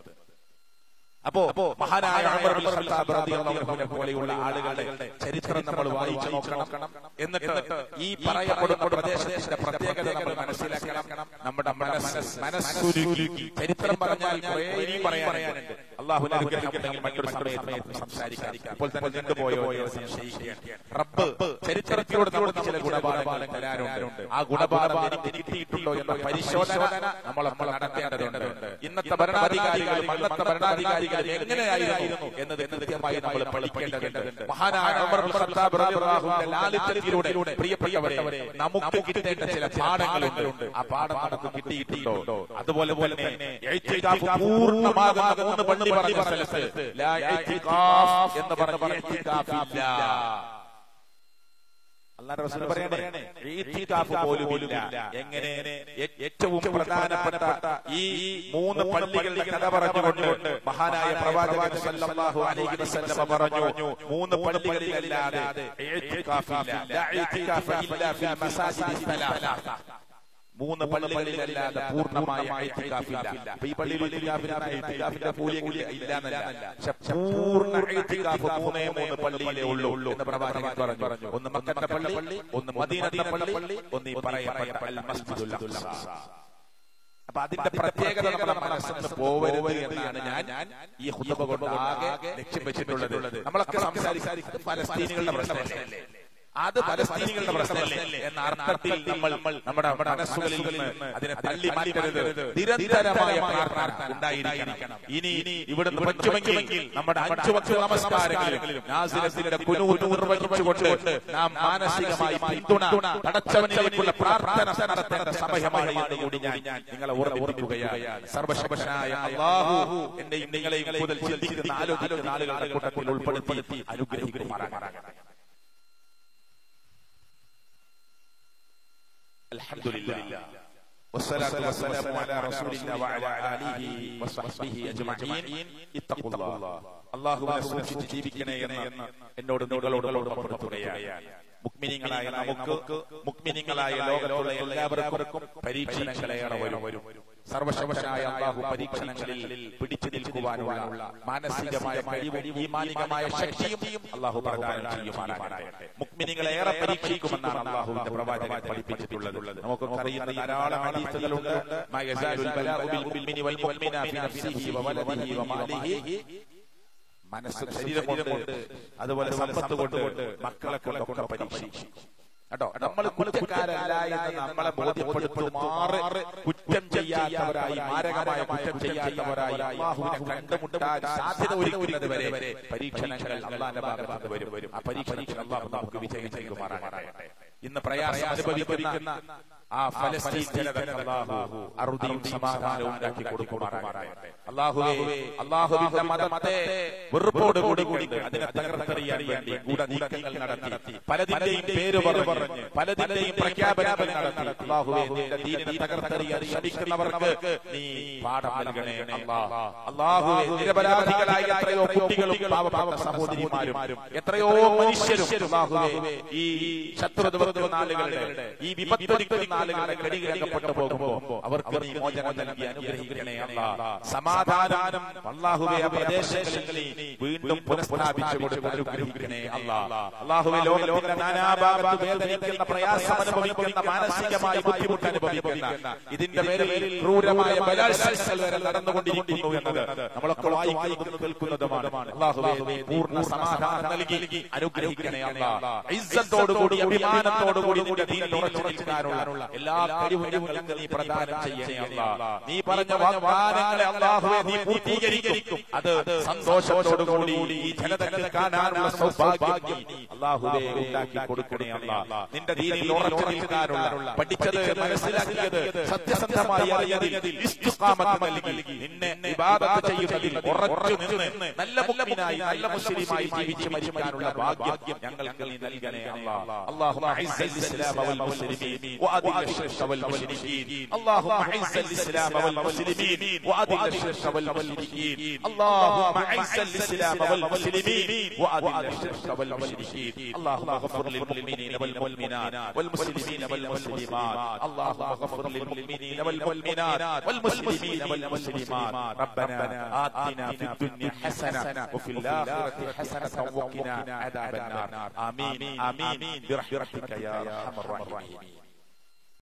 അപ്പോ മഹാനായ ഉമർ ബിൻ ഖത്താബ് റളിയല്ലാഹു അൻഹുവിനെ പോലെയുള്ള ആളുകളുടെ ചരിത്രം നമ്മൾ വായിച്ചു നോക്കണം എന്നിട്ട് ഈ പറയപ്പെടുന്ന പ്രദേശത്തിന്റെ പ്രത്യേകത നമ്മൾ മനസ്സിലാക്കണം നമ്മുടെ മനസ്സ് മനസ്സുരുക്കി ചരിത്രം പറഞ്ഞാൽ കുറേ ഇനിയും പറയാനുണ്ട് അള്ളാഹു അനുഗ്രഹിക്കണമെങ്കിൽ മറ്റൊരു സമയത്ത് നമുക്ക് സംസാരിക്കാം ഇപ്പോൾ തന്നെ നീണ്ടുപോയോ എന്ന് സംശയിക്കുകയാണ് റബ്ബ് ചരിത്രത്തിലൂടെ നമുക്ക് ചില ഗുണപാഠങ്ങൾ തരാനുണ്ട് ആ ഗുണപാഠം എനിക്ക് കിട്ടിയിട്ടുണ്ടോ എന്ന പരിശോധന നമ്മൾ നമ്മൾ നടത്തേണ്ടതുണ്ട് ഇന്നത്തെ ഭരണാധികാരികളും അന്നത്തെ ഭരണാധികാരികൾ എങ്ങനെയായിരുന്നു എന്നത് കൃത്യമായി നമ്മൾ പഠിക്കേണ്ടതുണ്ട് മഹാനായ ഉമർ ബിൻ ഖത്താബ് റളിയല്ലാഹുവിന്റെ ലാളിത്യത്തിലൂടെ പ്രിയപ്പെട്ടവരെ നമുക്ക് കിട്ടേണ്ട ചില പാഠങ്ങളുണ്ട് ആ പാഠം നമുക്ക് കിട്ടിയിട്ടുണ്ടോ അതുപോലെ തന്നെ ഇഅ്തികാഫ് പൂർണ്ണമാകുന്ന മൂന്ന് പള്ളി പറഞ്ഞ സ്ഥലത്ത് ലാ ഇഅ്തികാഫ് എന്ന് പറഞ്ഞ ഇഅ്തികാഫില്ല അള്ളാഹ് റസൂൽ പറയണേ ഈത്തികാഫ് പോലും ഇല്ല എങ്ങനെ ഏറ്റവും പ്രധാനപ്പെട്ട ഈ മൂന്ന് പള്ളികളുടെ കഥ പറഞ്ഞുകൊണ്ട് മഹാനായ പ്രവാചകൻ സല്ലല്ലാഹു അലൈഹി വസല്ലം പറഞ്ഞു മൂന്ന് പള്ളികളിലല്ലാതെ ഈത്തികാഫില്ല ലാ ഈത്തികാഫ ഇല്ലാ ഫി മസാജിദി സലാസ മൂന്ന് പള്ളികളിലല്ലാതെ പൂർണ്ണമായ ഇത്തികാഫില്ല അപ്പൊ ഈ പള്ളിയിൽ ഇത്തികാഫിനാണ് ഇത്തികാഫിന്റെ കൂലിയും ഇല്ല എന്നല്ല പക്ഷെ പൂർണ്ണ ഇത്തികാഫ് മൂന്നേ മൂന്ന് പള്ളിയിലേ ഉള്ളൂ എന്ന് പ്രവാചകൻ പറഞ്ഞു ഒന്ന് മക്കത്തെ പള്ളി ഒന്ന് മദീനത്തെ പള്ളി ഒന്ന് ഈ പറയപ്പെട്ട അൽ മസ്ജിദുൽ അഖ്സ അപ്പൊ അതിന്റെ പ്രത്യേകത നമ്മുടെ മനസ്സിൽ നിന്ന് പോവരുത് എന്നാണ് ഞാൻ ഈ ഹുദബ കൊണ്ട് ആകെ ലക്ഷ്യം വെച്ചിട്ടുള്ളത് നമ്മളൊക്കെ സംസാരിക്കുന്നത് ഫലസ്തീനികളുടെ പ്രശ്നമല്ലേ അത് പലസ്തീനികളുടെ പ്രശ്നമല്ലേ എന്ന അർത്ഥത്തിൽ നമ്മൾ നമ്മുടെ മനസ്സുകളിൽ നിന്ന് അതിനെ തള്ളി മാറ്റരുത് നിരന്തരമായ പ്രാർത്ഥന ഉണ്ടായിരിക്കണം ഇനി ഇനി ഇവിടുന്ന് പറ്റുമെങ്കിൽ നമ്മുടെ അഞ്ചു വക്ത നമസ്കാരങ്ങളിലും നാസിലത്തിന്റെ കുനൂത്ത് നിർവഹിച്ചുകൊണ്ട് നാം മാനസികമായി പിന്തുണ പടച്ചവനിലേക്കുള്ള പ്രാർത്ഥന നടത്തേണ്ട സമയമാണ് എന്ന് കൂടി ഞാൻ നിങ്ങളെ ഓർമ്മിപ്പിക്കുകയാണ് സർവശക്തനായ അല്ലാഹു എന്നെയും നിങ്ങളെയും മുതൽ ചിന്തിക്കുന്ന ആലോചിക്കുന്ന ആളുകളുടെ കൂട്ടത്തിൽ ഉൾപ്പെടുത്തി അനുഗ്രഹിക്കുമാറാകട്ടെ الحمد لله والصلاة والسلام على رسول الله وعلى آله وصحبه أجمعين اتقوا الله അള്ളാഹുവിനെ സൂക്ഷിച്ച് ജീവിക്കണേ എന്ന് എന്നോട് നിങ്ങളോട് ഓർമ്മപ്പെടുത്തുകയാണ് മുക്മിനിങ്ങളായ നമുക്ക് മുക്മിനിങ്ങളായ ലോകത്തുള്ള എല്ലാവർക്കും പരീക്ഷണങ്ങളേറെ വരും സർവശക്തനായ അള്ളാഹു പരീക്ഷണങ്ങളിൽ പിടിച്ചു നിൽക്കുവാനുള്ള മാനസികമായ കഴിവും ഈമാനികമായ ശക്തിയും അള്ളാഹു പ്രദാനം ചെയ്യുമാറാകട്ടെ മുക്മിനികളെ ഏറെ പരീക്ഷിക്കുമെന്നാണ് അള്ളാഹുവിന്റെ പ്രവാചകൻ പഠിപ്പിച്ചിട്ടുള്ളത് നമുക്കൊക്കെ അറിയുന്ന ധാരാളം ഹദീസുകളുണ്ട് മാ യസാലുൽ ബലാഉ ബിൽ മുഅ്മിനി വൽ മുഅ്മിന ഫി നഫ്സിഹി വവലദിഹി വമാലിഹി മനസ്സും ശരീരം കൊണ്ട് അതുപോലെ സമ്പത്ത് കൊണ്ട് മക്കളെ കൊണ്ടൊക്കെ പരീക്ഷിക്കും കേട്ടോ നമ്മൾ കുറ്റക്കാരല്ല എന്ന് നമ്മളെ ബോധ്യപ്പെടുത്തുമാറ് കുറ്റം ചെയ്യാത്തവരായി മാരകമായ കുറ്റം ചെയ്യാത്തവരായി അള്ളാഹുവിനെ കണ്ടുമുട്ടാൻ സാധ്യത ഒരുക്കുന്നത് വരെ പരീക്ഷണങ്ങൾ അള്ളാന്റെ ഭാഗത്ത് വരും വരും ആ പരീക്ഷണത്തിൽ അള്ളാഹു നമുക്ക് വിജയം ചെയ്യുമാറാകട്ടെ ഇന്ന് പ്രയാസം അനുഭവിക്കുന്ന ആ ഫലസ്തീൻ ജനതയ്ക്ക് അള്ളാഹു അറുതിയും സമാധാനവും ഉണ്ടാക്കി കൊടുക്കുമാറാകട്ടെ അള്ളാഹുവേ അള്ളാഹുവിന്റെ മതത്തെ വെറുപ്പോട് കൂടി കൂടി അതിനെ തകർത്തെറിയാൻ വേണ്ടി ഗൂഢനീക്കങ്ങൾ നടത്തി പലതിന്റെയും പേര് പറഞ്ഞ് പലതിന്റെയും പ്രഖ്യാപനങ്ങൾ നടത്തി അള്ളാഹുവേ നിന്റെ ദീനിനെ തകർത്തെറിയാൻ ശ്രമിക്കുന്നവർക്ക് നീ പാഠം നൽകണേ അള്ളാഹ് അള്ളാഹുവേ നിരപരാധികളായ എത്രയോ കുട്ടികളും പാവപാവ സഹോദരിമാരും എത്രയോ മനുഷ്യരും അള്ളാഹുവേ ഈ ശത്രുത നാളുകളുടെ ഈ വിപത്തൊരിക്കുന്ന ആളുകളുടെ കടികിരക്കപ്പെട്ടു പോകുമ്പോ അവർക്ക് നീ മോചനം നൽകി അനുഗ്രഹിക്കണേ അല്ല സമാധാനം അള്ളാഹുവെ ആ പ്രദേശങ്ങളിൽ നീ വീണ്ടും പുനഃസ്ഥാപിച്ചു കൊടുത്ത് അനുഗ്രഹിക്കണേ അല്ല അള്ളാഹുവെ ലോകത്തിന്റെ നാനാഭാഗത്ത് വേദനിക്കുന്ന പ്രയാസം അനുഭവിക്കുന്ന മാനസികമായി ബുദ്ധിമുട്ട് അനുഭവിക്കുന്ന ഇതിന്റെ പേരിൽ ക്രൂരമായ ബലാത്സംഗങ്ങൾ വരെ നടന്നുകൊണ്ടിരിക്കുന്നു എന്നത് നമ്മളൊക്കെ വായിക്കുന്നതും കേൾക്കുന്നതുമാണ് അള്ളാഹുവെ പൂർണ്ണ സമാധാനം നൽകി അനുഗ്രഹിക്കണേ അല്ല ഇസ്സത്തോടുകൂടി അഭിമാനത്തോടുകൂടി നിന്റെ ദീനിൽ ഉറച്ചു നിൽക്കാനുള്ള എല്ലാ കഴിവും ഞങ്ങൾക്ക് നീ പ്രദാനം ചെയ്യണേ അല്ലാ നീ പറഞ്ഞ വാഗ്ദാനങ്ങളെ അള്ളാഹുവെ നീ പൂർത്തീകരിക്കും അത് സന്തോഷത്തോടുകൂടി ഈ ജനതയ്ക്ക് കാണാനുള്ള സൗഭാഗ്യം അള്ളാഹുവെ ഉണ്ടാക്കി കൊടുക്കണേ അല്ലാ നിന്റെ ദീനിൽ ഉറച്ചു നിൽക്കാനുള്ള പഠിച്ചത് മനസ്സിലാക്കിയത് സത്യസന്ധമായി അറിയതിൽ ഇസ്തിഖാമത്ത് നൽകി നിന്നെ ഇബാദത്ത് ചെയ്യുന്നതിൽ ഉറച്ചു നിന്ന് നല്ല മുഅ്മിനായി നല്ല മുസ്ലിമായി ജീവിച്ച് മരിക്കാനുള്ള ഭാഗ്യം ഞങ്ങൾക്ക് നീ നൽകണേ അല്ലാ اللهم اعز الاسلام والمسلمين واذل الشرك والمشركين اللهم اعز الاسلام والمسلمين واذل الشرك والمشركين اللهم اعز الاسلام والمسلمين واذل الشرك والمشركين اللهم اغفر للمؤمنين والمؤمنات والمسلمين والمسلمات اللهم اغفر للمؤمنين والمؤمنات والمسلمين والمسلمات ربنا آتنا في الدنيا حسنة وفي الآخرة حسنة وقنا عذاب النار آمين آمين برحمتك يا أرحم الراحمين